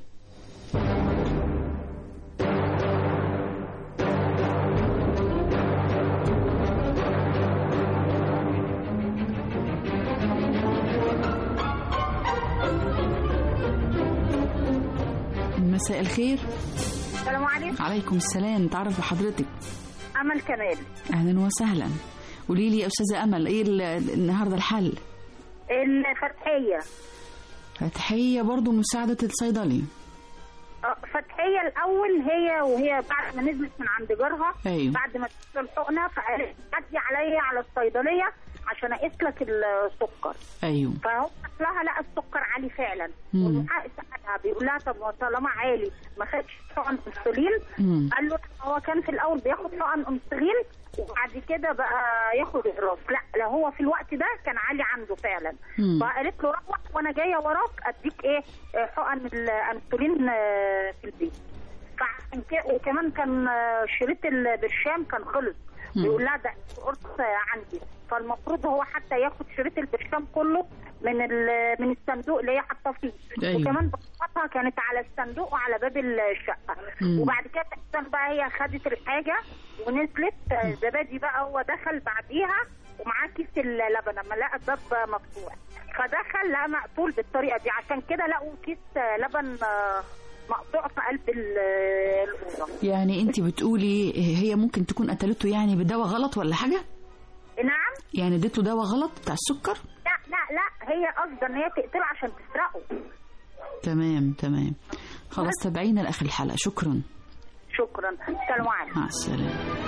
مساء الخير السلام عليكم عليكم السلام تعرف بحضرتك امل كمال اهلا وسهلا قولي لي يا استاذه امل ايه ال- النهارده الحل الفتحيه فتحيه برضو مساعده الصيدلي آه، فتحيه الاول هي وهي بعد ما نزلت من عند جارها أيوة. بعد ما تدخل الحقنه فقالت عدي عليا على الصيدليه عشان اقيس لك السكر ايوه فهو قال لها لا السكر عالي فعلا مم. والمحقق سالها بيقول لها طب ما طالما عالي ما خدش حقن انسولين مم. قال له لا، هو كان في الاول بياخد حقن انسولين وبعد كده بقى ياخد اقراص لا لا هو في الوقت ده كان عالي عنده فعلا مم. فقالت له روح وانا جايه وراك اديك ايه آه، حقن الانسولين آه، في البيت فعشان كده وكمان كان آه، شريط البرشام كان خلص مم. بيقول لها ده قرص عندي فالمفروض هو حتى ياخد شريط البرشام كله من ال- من الصندوق اللي هي حاطاه فيه أيوة. وكمان بطاقتها كانت على الصندوق وعلى باب الشقه مم. وبعد كده تقريباً بقى هي خدت الحاجه ونزلت آه، زبادي بقى هو دخل بعديها ومعاه كيس اللبن لما لقى الباب مفتوح فدخل لقى مقفول بالطريقه دي عشان كده لقوا كيس آه، لبن آه، مقطوع في قلب ال- الاوضه يعني انت بتقولي هي ممكن تكون قتلته يعني بدواء غلط ولا حاجه نعم يعني اديته دواء غلط بتاع السكر لا لا لا هي قصدا ان هي تقتله عشان تسرقه تمام تمام خلاص تابعينا لاخر الحلقه شكرا شكرا سلام عليكم مع السلامه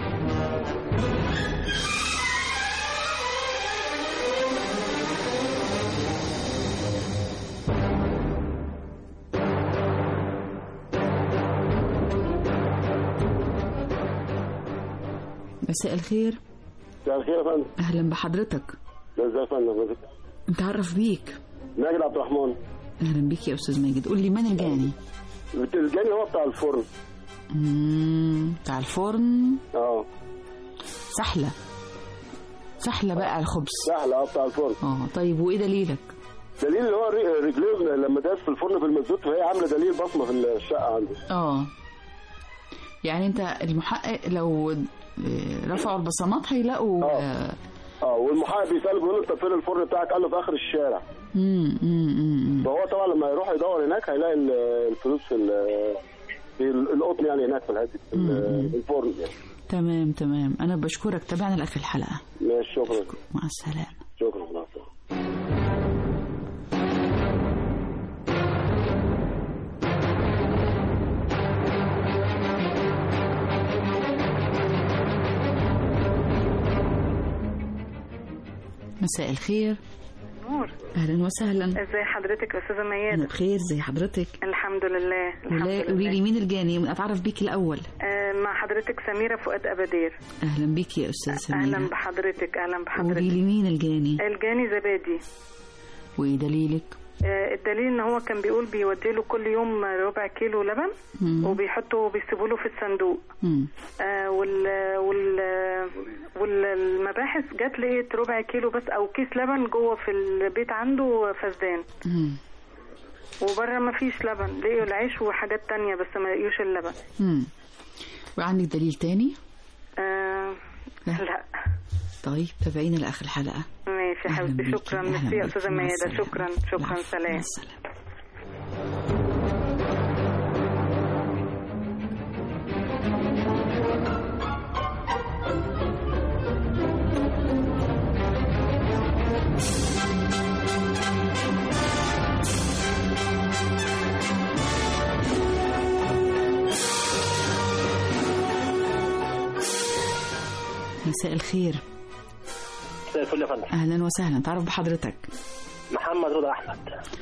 مساء الخير مساء الخير يا فندم اهلا بحضرتك ازيك يا فندم نتعرف بيك ماجد عبد الرحمن اهلا بيك يا استاذ ماجد قول لي من الجاني الجاني هو بتاع الفرن مم، بتاع الفرن اه سحله سحله بقى على الخبز سهل اه بتاع الفرن اه طيب وايه دليلك دليل اللي هو ري- رجليه لما داس في الفرن بالمزوت فهي عامله دليل بصمه في الشقه عندي اه يعني انت المحقق لو آه، رفعوا البصمات هيلاقوا آه، اه والمحقق بيساله بيقول له انت فين الفرن بتاعك قال له في اخر الشارع مم، مم، مم. فهو طبعا لما يروح يدور هناك هيلاقي ال- الفلوس في ال- في ال- القطن يعني هناك في الحته في ال- في الفرن يعني تمام تمام انا بشكرك تابعنا لاخر الحلقه ماشي شكرا مع السلامه شكرا مع السلامه مساء الخير نور اهلا وسهلا ازي حضرتك يا استاذه انا ميادة بخير زي حضرتك الحمد لله الحمد ولا قولي لي لله مين الجاني اتعرف بيكي الاول آه مع حضرتك سميرة فؤاد أبدير اهلا بيكي يا استاذ سميرة أهلا بحضرتك أهلا قولي بحضرتك لي مين الجاني الجاني زبادي وايه دليلك آه الدليل ان هو كان بيقول بيودي له كل يوم ربع كيلو لبن مم. وبيحطوا بيسيبوا له في الصندوق مم. آه وال وال والمباحث جت لقيت ربع كيلو بس او كيس لبن جوه في البيت عنده فسدان مم. وبره ما فيش لبن لقيوا العيش وحاجات تانية بس ما لقيوش اللبن مم. وعندك دليل تاني آه لا طيب تابعينا لاخر الحلقه ماشي يا حبيبتي بيكي. شكرا أهلا ميرسي يا بيكي. استاذه مع ميادة السلامة. شكرا شكرا العفو. سلام مع السلامة. مساء الخير مساء الفل يا فندم اهلا وسهلا تعرف بحضرتك محمد رضا احمد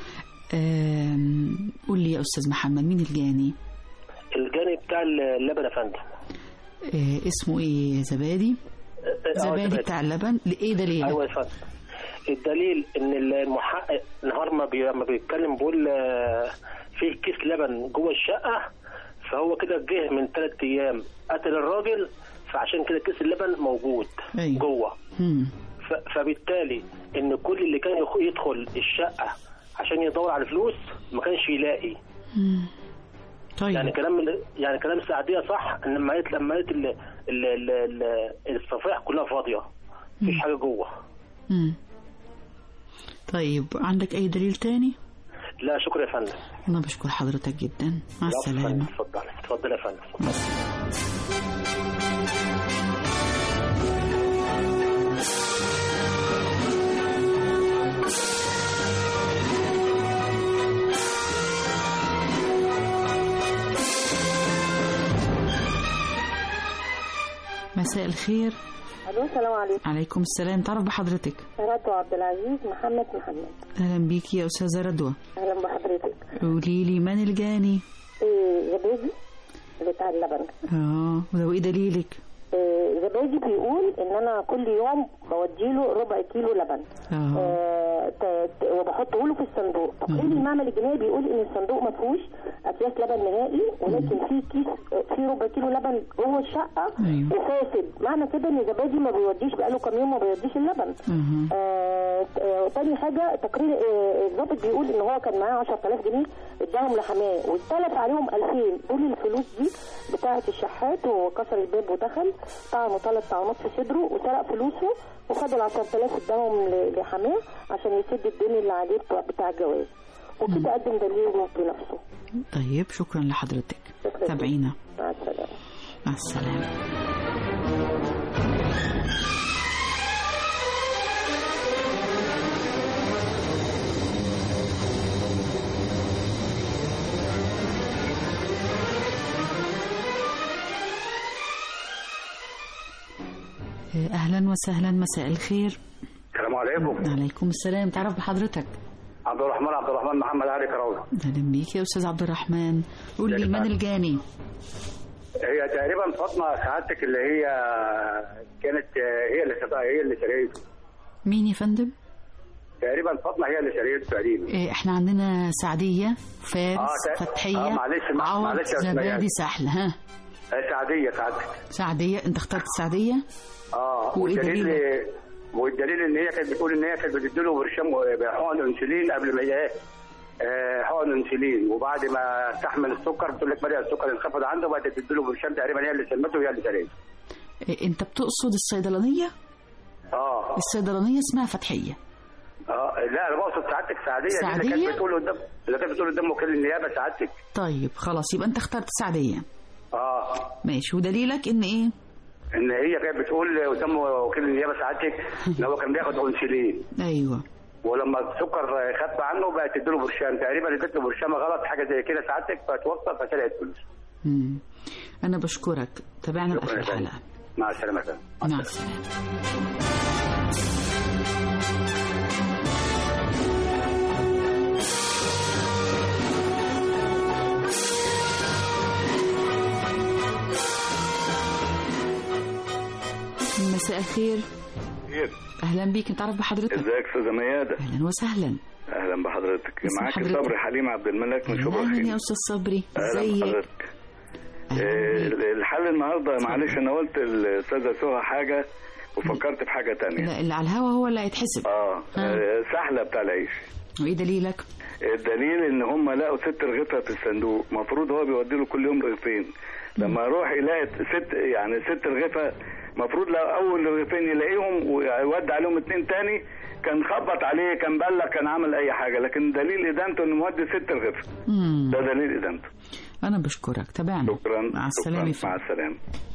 آم، قول لي يا استاذ محمد مين الجاني الجاني بتاع اللبن يا فندم آه اسمه ايه زبادي آه، زبادي بتاع اللبن ايه دليل ايوه يا فندم الدليل ان المحقق نهار ما بي... ما بيتكلم بيقول آه، فيه كيس لبن جوه الشقه فهو كده جه من ثلاث ايام قتل الراجل فعشان كده كيس اللبن موجود أيوة. جوه مم. ف... فبالتالي ان كل اللي كان يخ- يدخل الشقه عشان يدور على الفلوس ما كانش يلاقي مم. طيب يعني كلام يعني كلام سعديه صح ان لما لقيت لما لقيت ال- ال- ال- ال- الصفائح كلها فاضيه مفيش حاجه جوه مم. طيب عندك اي دليل تاني لا شكرا يا فندم انا بشكر حضرتك جدا مع العفو يا فندم. السلامه اتفضل اتفضل يا فندم مساء الخير الو السلام عليكم عليكم السلام تعرف بحضرتك رضوى عبد العزيز محمد محمد اهلا بيكي يا استاذه رضوى اهلا بحضرتك قولي لي من الجاني إيه زبادي بتاع اللبن اه وده ايه دليلك إيه زبادي بيقول ان انا كل يوم بوديله ربع كيلو لبن اه آه، ت- ت- وبحطه له في الصندوق تقرير المعمل الجنائي بيقول ان الصندوق ما فيهوش اكياس لبن نهائي ولكن في كيس في ربع كيلو لبن جوه الشقه أيوة. وفاسد معنى كده ان زبادي ما بيوديش بقاله كام يوم ما بيوديش اللبن مهم. آه آه، تاني حاجه تقرير آه، الضابط بيقول ان هو كان معاه 10000 جنيه اداهم لحماه واستلف عليهم 2000 دول الفلوس دي بتاعه الشحات وكسر الباب ودخل طعنه ثلاث طعنات في صدره وسرق فلوسه وخد ال 10000 اداهم ل- لحماه عشان يسد الدين اللي عليه بتاع- بتاع الجواز وكده قدم دليله بنفسه طيب شكرا لحضرتك شكرا. تابعينا مع السلامه مع السلامه اهلا وسهلا مساء الخير السلام عليكم عليكم السلام تعرف بحضرتك عبد الرحمن عبد الرحمن محمد علي كراوي اهلا بيك يا استاذ عبد الرحمن قول لي من الجاني هي تقريبا فاطمه سعادتك اللي هي كانت هي اللي شريته هي اللي شريته مين يا فندم تقريبا فاطمه هي اللي شريته تقريبا إيه، احنا عندنا سعدية فارس آه، تا- فتحية آه، معلش، مع- عوض معلش يا أستاذ زبادي ميادة. سحل ها آه، سعديه سعادتك سعدية انت اخترت السعدية اه وإيه والدليل دليلك؟ والدليل ان هي كانت بتقول ان هي كانت بتديله برشام حقن انسولين قبل ما ايه آه، حقن انسولين وبعد ما استحمل السكر بتقول لك بدا السكر ينخفض عنده وبعد تديله برشام تقريبا هي اللي سلمته وهي اللي شريته إيه، انت بتقصد الصيدلانية اه الصيدلانية اسمها فتحية اه لا انا بقصد سعادتك سعديه دي اللي سعدية؟ كانت بتقول قدام اللي كانت بتقول قدام وكيل النيابه سعادتك طيب خلاص يبقى انت اخترت السعدية اه ماشي ودليلك ان ايه ان هي كانت بتقول قدام وكيل النيابه سعادتك ان هو كان بياخد انسولين ايوه ولما السكر خف عنه بقت تديله برشام تقريبا ادت له برشام غلط حاجه زي كده سعادتك فتوصل فسرقت فلوس مم. انا بشكرك تابعنا لاخر شكرا يا فندم. الحلقة مع السلامه يا فندم. مع السلامة مساء الخير خير اهلا بيك نتعرف بحضرتك ازيك استاذه مياده اهلا وسهلا اهلا بحضرتك اسم معاك حضرتك؟ صبري حليم عبد الملك من شبرا اهلا خير يا استاذ صبري اهلا ازيك بحضرتك آه، الحل النهارده معلش انا قلت الاستاذه سهى حاجه وفكرت في حاجه تانية لا اللي على الهوا هو اللي هيتحسب اه آه، سحله بتاع العيش وايه دليلك الدليل ان هم لقوا ست رغيفه في الصندوق المفروض هو بيودي له كل يوم رغيفين لما يروح يلاقي ست يعني ست رغيفه المفروض لو اول رغيفين يلاقيهم ويودي عليهم اتنين تاني كان خبط عليه كان بلغ كان عمل اي حاجه لكن دليل ادانته انه مودي ست رغيفه مم. ده دليل ادانته انا بشكرك تابعنا شكرا مع السلامه شكرا مع السلامه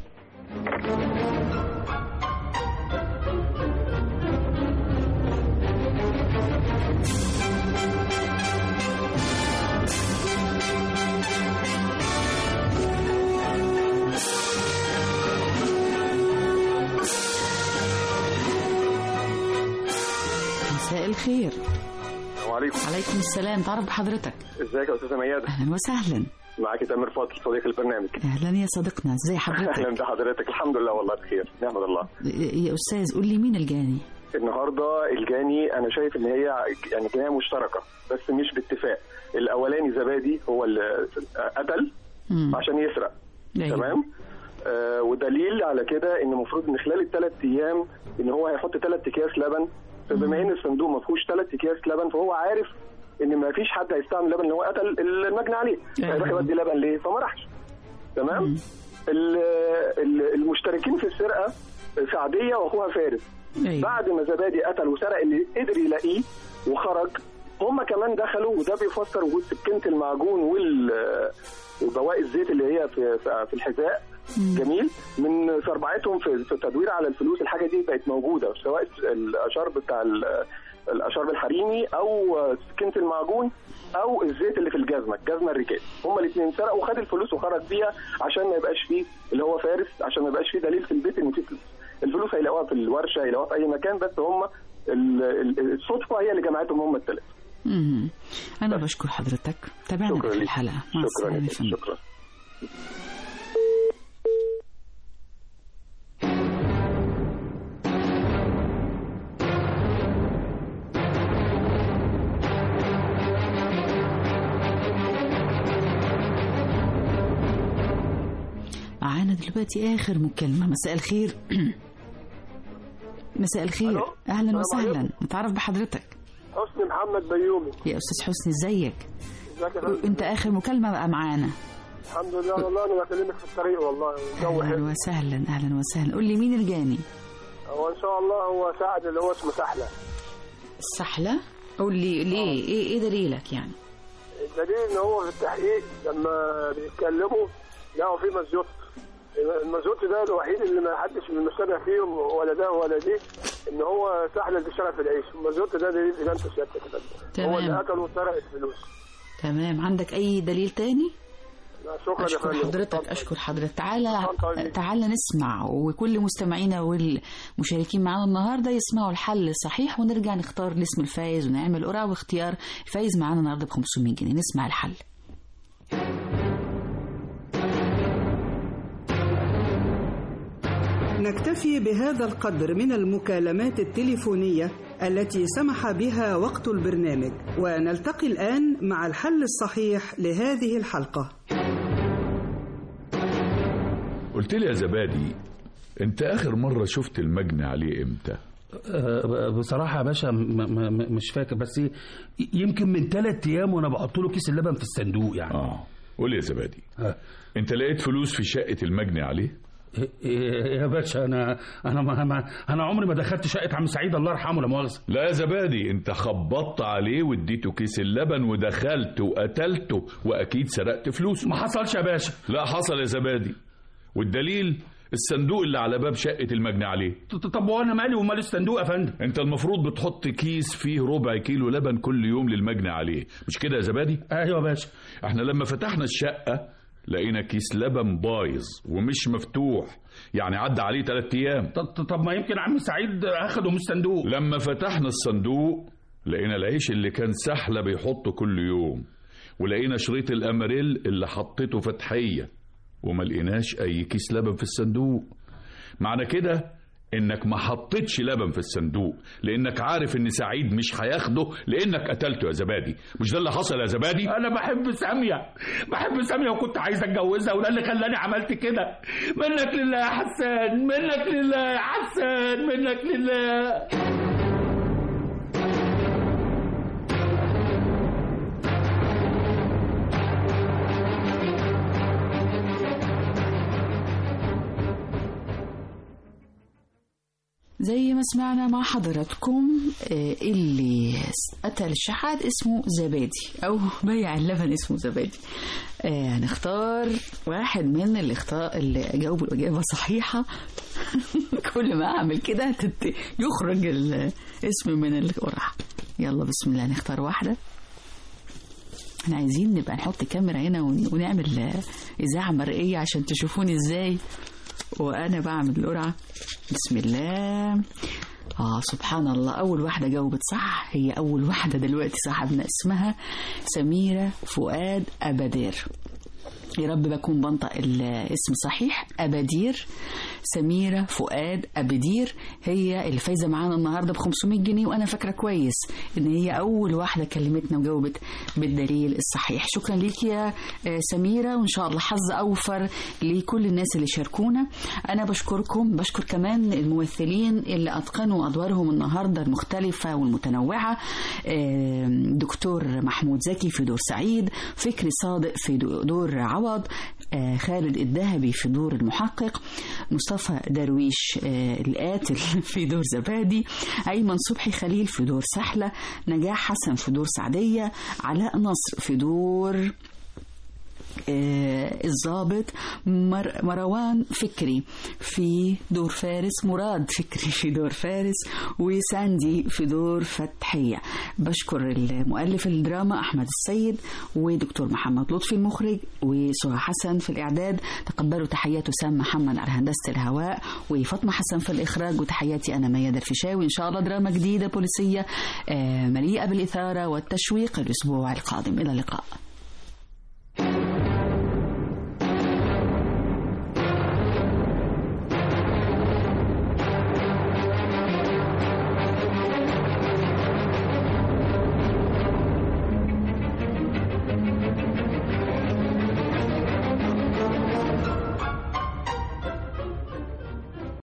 مساء الخير السلام عليكم عليكم السلام تعرف بحضرتك ازيك يا استاذه ميادة اهلا وسهلا معاكي تامر فاضل صديق البرنامج اهلا يا صديقنا ازي حضرتك اهلا بحضرتك الحمد لله والله بخير نحمد الله يا استاذ قول لي مين الجاني النهارده الجاني انا شايف ان هي يعني جنايه مشتركه بس مش باتفاق الاولاني زبادي هو اللي قتل عشان يسرق أيوة. تمام آه ودليل على كده ان المفروض ان خلال الثلاث ايام ان هو هيحط ثلاث اكياس لبن فبما ان الصندوق ما فيهوش ثلاث اكياس لبن فهو عارف ان ما فيش حد هيستعمل لبن اللي هو قتل المجني عليه هيروح يودي لبن ليه فما راحش تمام ال- ال- المشتركين في السرقه سعديه واخوها فارس بعد ما زبادي قتل وسرق اللي قدر يلاقيه وخرج هم كمان دخلوا وده بيفسر وجود سكينه المعجون وال وبواقي الزيت اللي هي في في- في الحذاء جميل من سربعتهم في في التدوير على الفلوس الحاجه دي بقت موجوده سواء الاشرب بتاع ال- الاشرب الحريمي او سكينه المعجون او الزيت اللي في الجزمه الجزمه الركاب هما الاثنين سرقوا وخد الفلوس وخرج بيها عشان ما يبقاش فيه اللي هو فارس عشان ما يبقاش فيه دليل في البيت ان فيه فلوس الفلوس هيلاقوها في الورشه هيلاقوها في اي مكان بس هم الصدفه هي اللي جمعتهم هم الثلاثه مم. انا بشكر حضرتك تابعنا شكرا في ليك. الحلقه مع شكرا السلامه يا ليك. فندم شكرا معانا دلوقتي اخر مكالمه مساء الخير مساء الخير اهلا وسهلا نتعرف بحضرتك حسني محمد بيومي يا استاذ حسني ازيك ازيك يا فندم انت اخر مكالمه بقى معانا الحمد لله والله انا بكلمك في الطريق والله الجو حلو اهلا وسهلا اهلا وسهلا قول لي مين الجاني هو ان شاء الله هو سعد اللي هو اسمه سحله السحله قول لي ليه ايه ايه دليلك يعني الدليل ان هو في التحقيق لما بيتكلموا لقوا فيه مزيوت المزيوت ده الوحيد اللي ما حدش من المشتبه فيهم ولا ده ولا دي ان هو سحله اللي شرف العيش المزيوت ده دليل ادانته سيادتك يا فندم. هو تمام. اللي قتل وسرق الفلوس تمام عندك اي دليل تاني لا، شكرا يا اشكر فندم حضرتك اشكر حضرتك تعالى تعالى نسمع وكل مستمعينا والمشاركين معانا النهارده يسمعوا الحل الصحيح ونرجع نختار الاسم الفايز ونعمل قرعه واختيار الفايز معانا النهارده ب 500 جنيه نسمع الحل نكتفي بهذا القدر من المكالمات التليفونية التي سمح بها وقت البرنامج ونلتقي الآن مع الحل الصحيح لهذه الحلقة قلت لي يا زبادي انت اخر مرة شفت المجني عليه امتى أه، بصراحة يا باشا م- م- م- مش فاكر بس ي- يمكن من ثلاث أيام وأنا بحط له كيس اللبن في الصندوق يعني اه قول لي يا زبادي انت لقيت فلوس في شقة المجني عليه إيه يا باشا أنا أنا ما ما أنا عمري ما دخلت شقة عم سعيد الله يرحمه لا مؤاخذة لا يا زبادي انت خبطت عليه واديته كيس اللبن ودخلت وقتلته واكيد سرقت فلوسه ما حصلش يا باشا لا حصل يا زبادي والدليل الصندوق اللي على باب شقة المجني عليه طب وانا مالي ومال الصندوق يا فندم انت المفروض بتحط كيس فيه ربع كيلو لبن كل يوم للمجني عليه مش كده يا زبادي ايوه يا باشا احنا لما فتحنا الشقة لقينا كيس لبن بايظ ومش مفتوح يعني عدى عليه ثلاث ايام طب, طب ما يمكن عم سعيد اخده من الصندوق لما فتحنا الصندوق لقينا العيش اللي كان سحلة بيحطه كل يوم ولقينا شريط الاماريل اللي حطيته فتحية وما لقيناش اي كيس لبن في الصندوق معنى كده انك ما حطيتش لبن في الصندوق لانك عارف ان سعيد مش هياخده لانك قتلته يا زبادي مش ده اللي حصل يا زبادي انا بحب ساميه بحب ساميه وكنت عايز اتجوزها وده اللي خلاني عملت كده منك لله يا حسان منك لله يا حسان منك لله زي ما سمعنا مع حضراتكم آه، اللي قتل الشحات اسمه زبادي او بيع اللبن اسمه زبادي آه، هنختار واحد من اللي اختار اللي جاوبوا الاجابه صحيحه كل ما اعمل كده تت- يخرج الاسم من القرعه يلا بسم الله نختار واحده احنا عايزين نبقى نحط كاميرا هنا ون- ونعمل آه، اذاعه مرئيه عشان تشوفوني ازاي وانا بعمل القرعه بسم الله اه سبحان الله اول واحده جاوبت صح هي اول واحده دلوقتي صاحبنا اسمها سميره فؤاد ابدير يا رب بكون بنطق الاسم صحيح أبدير سميرة فؤاد أبدير هي اللي فايزة معانا النهاردة ب 500 جنيه وأنا فاكرة كويس إن هي أول واحدة كلمتنا وجاوبت بالدليل الصحيح شكرا ليك يا آه، سميرة وإن شاء الله حظ أوفر لكل الناس اللي شاركونا أنا بشكركم بشكر كمان الممثلين اللي أتقنوا أدوارهم النهاردة المختلفة والمتنوعة آه، دكتور محمود زكي في دور سعيد فكري صادق في دور عوض آه، خالد الذهبي في دور المحقق مصطفى درويش آه، القاتل في دور زبادي أيمن صبحي خليل في دور سحلة نجاح حسن في دور سعدية علاء نصر في دور آه، الضابط مر مروان فكري في دور فارس مراد فكري في دور فارس وساندي في دور فتحية بشكر المؤلف الدراما أحمد السيد ودكتور محمد لطفي المخرج وسهى حسن في الإعداد تقبلوا تحيات سام محمد على هندسة الهواء وفاطمة حسن في الإخراج وتحياتي أنا ميادة الفيشاوي إن شاء الله دراما جديدة بوليسية آه، مليئة بالإثارة والتشويق الأسبوع القادم إلى اللقاء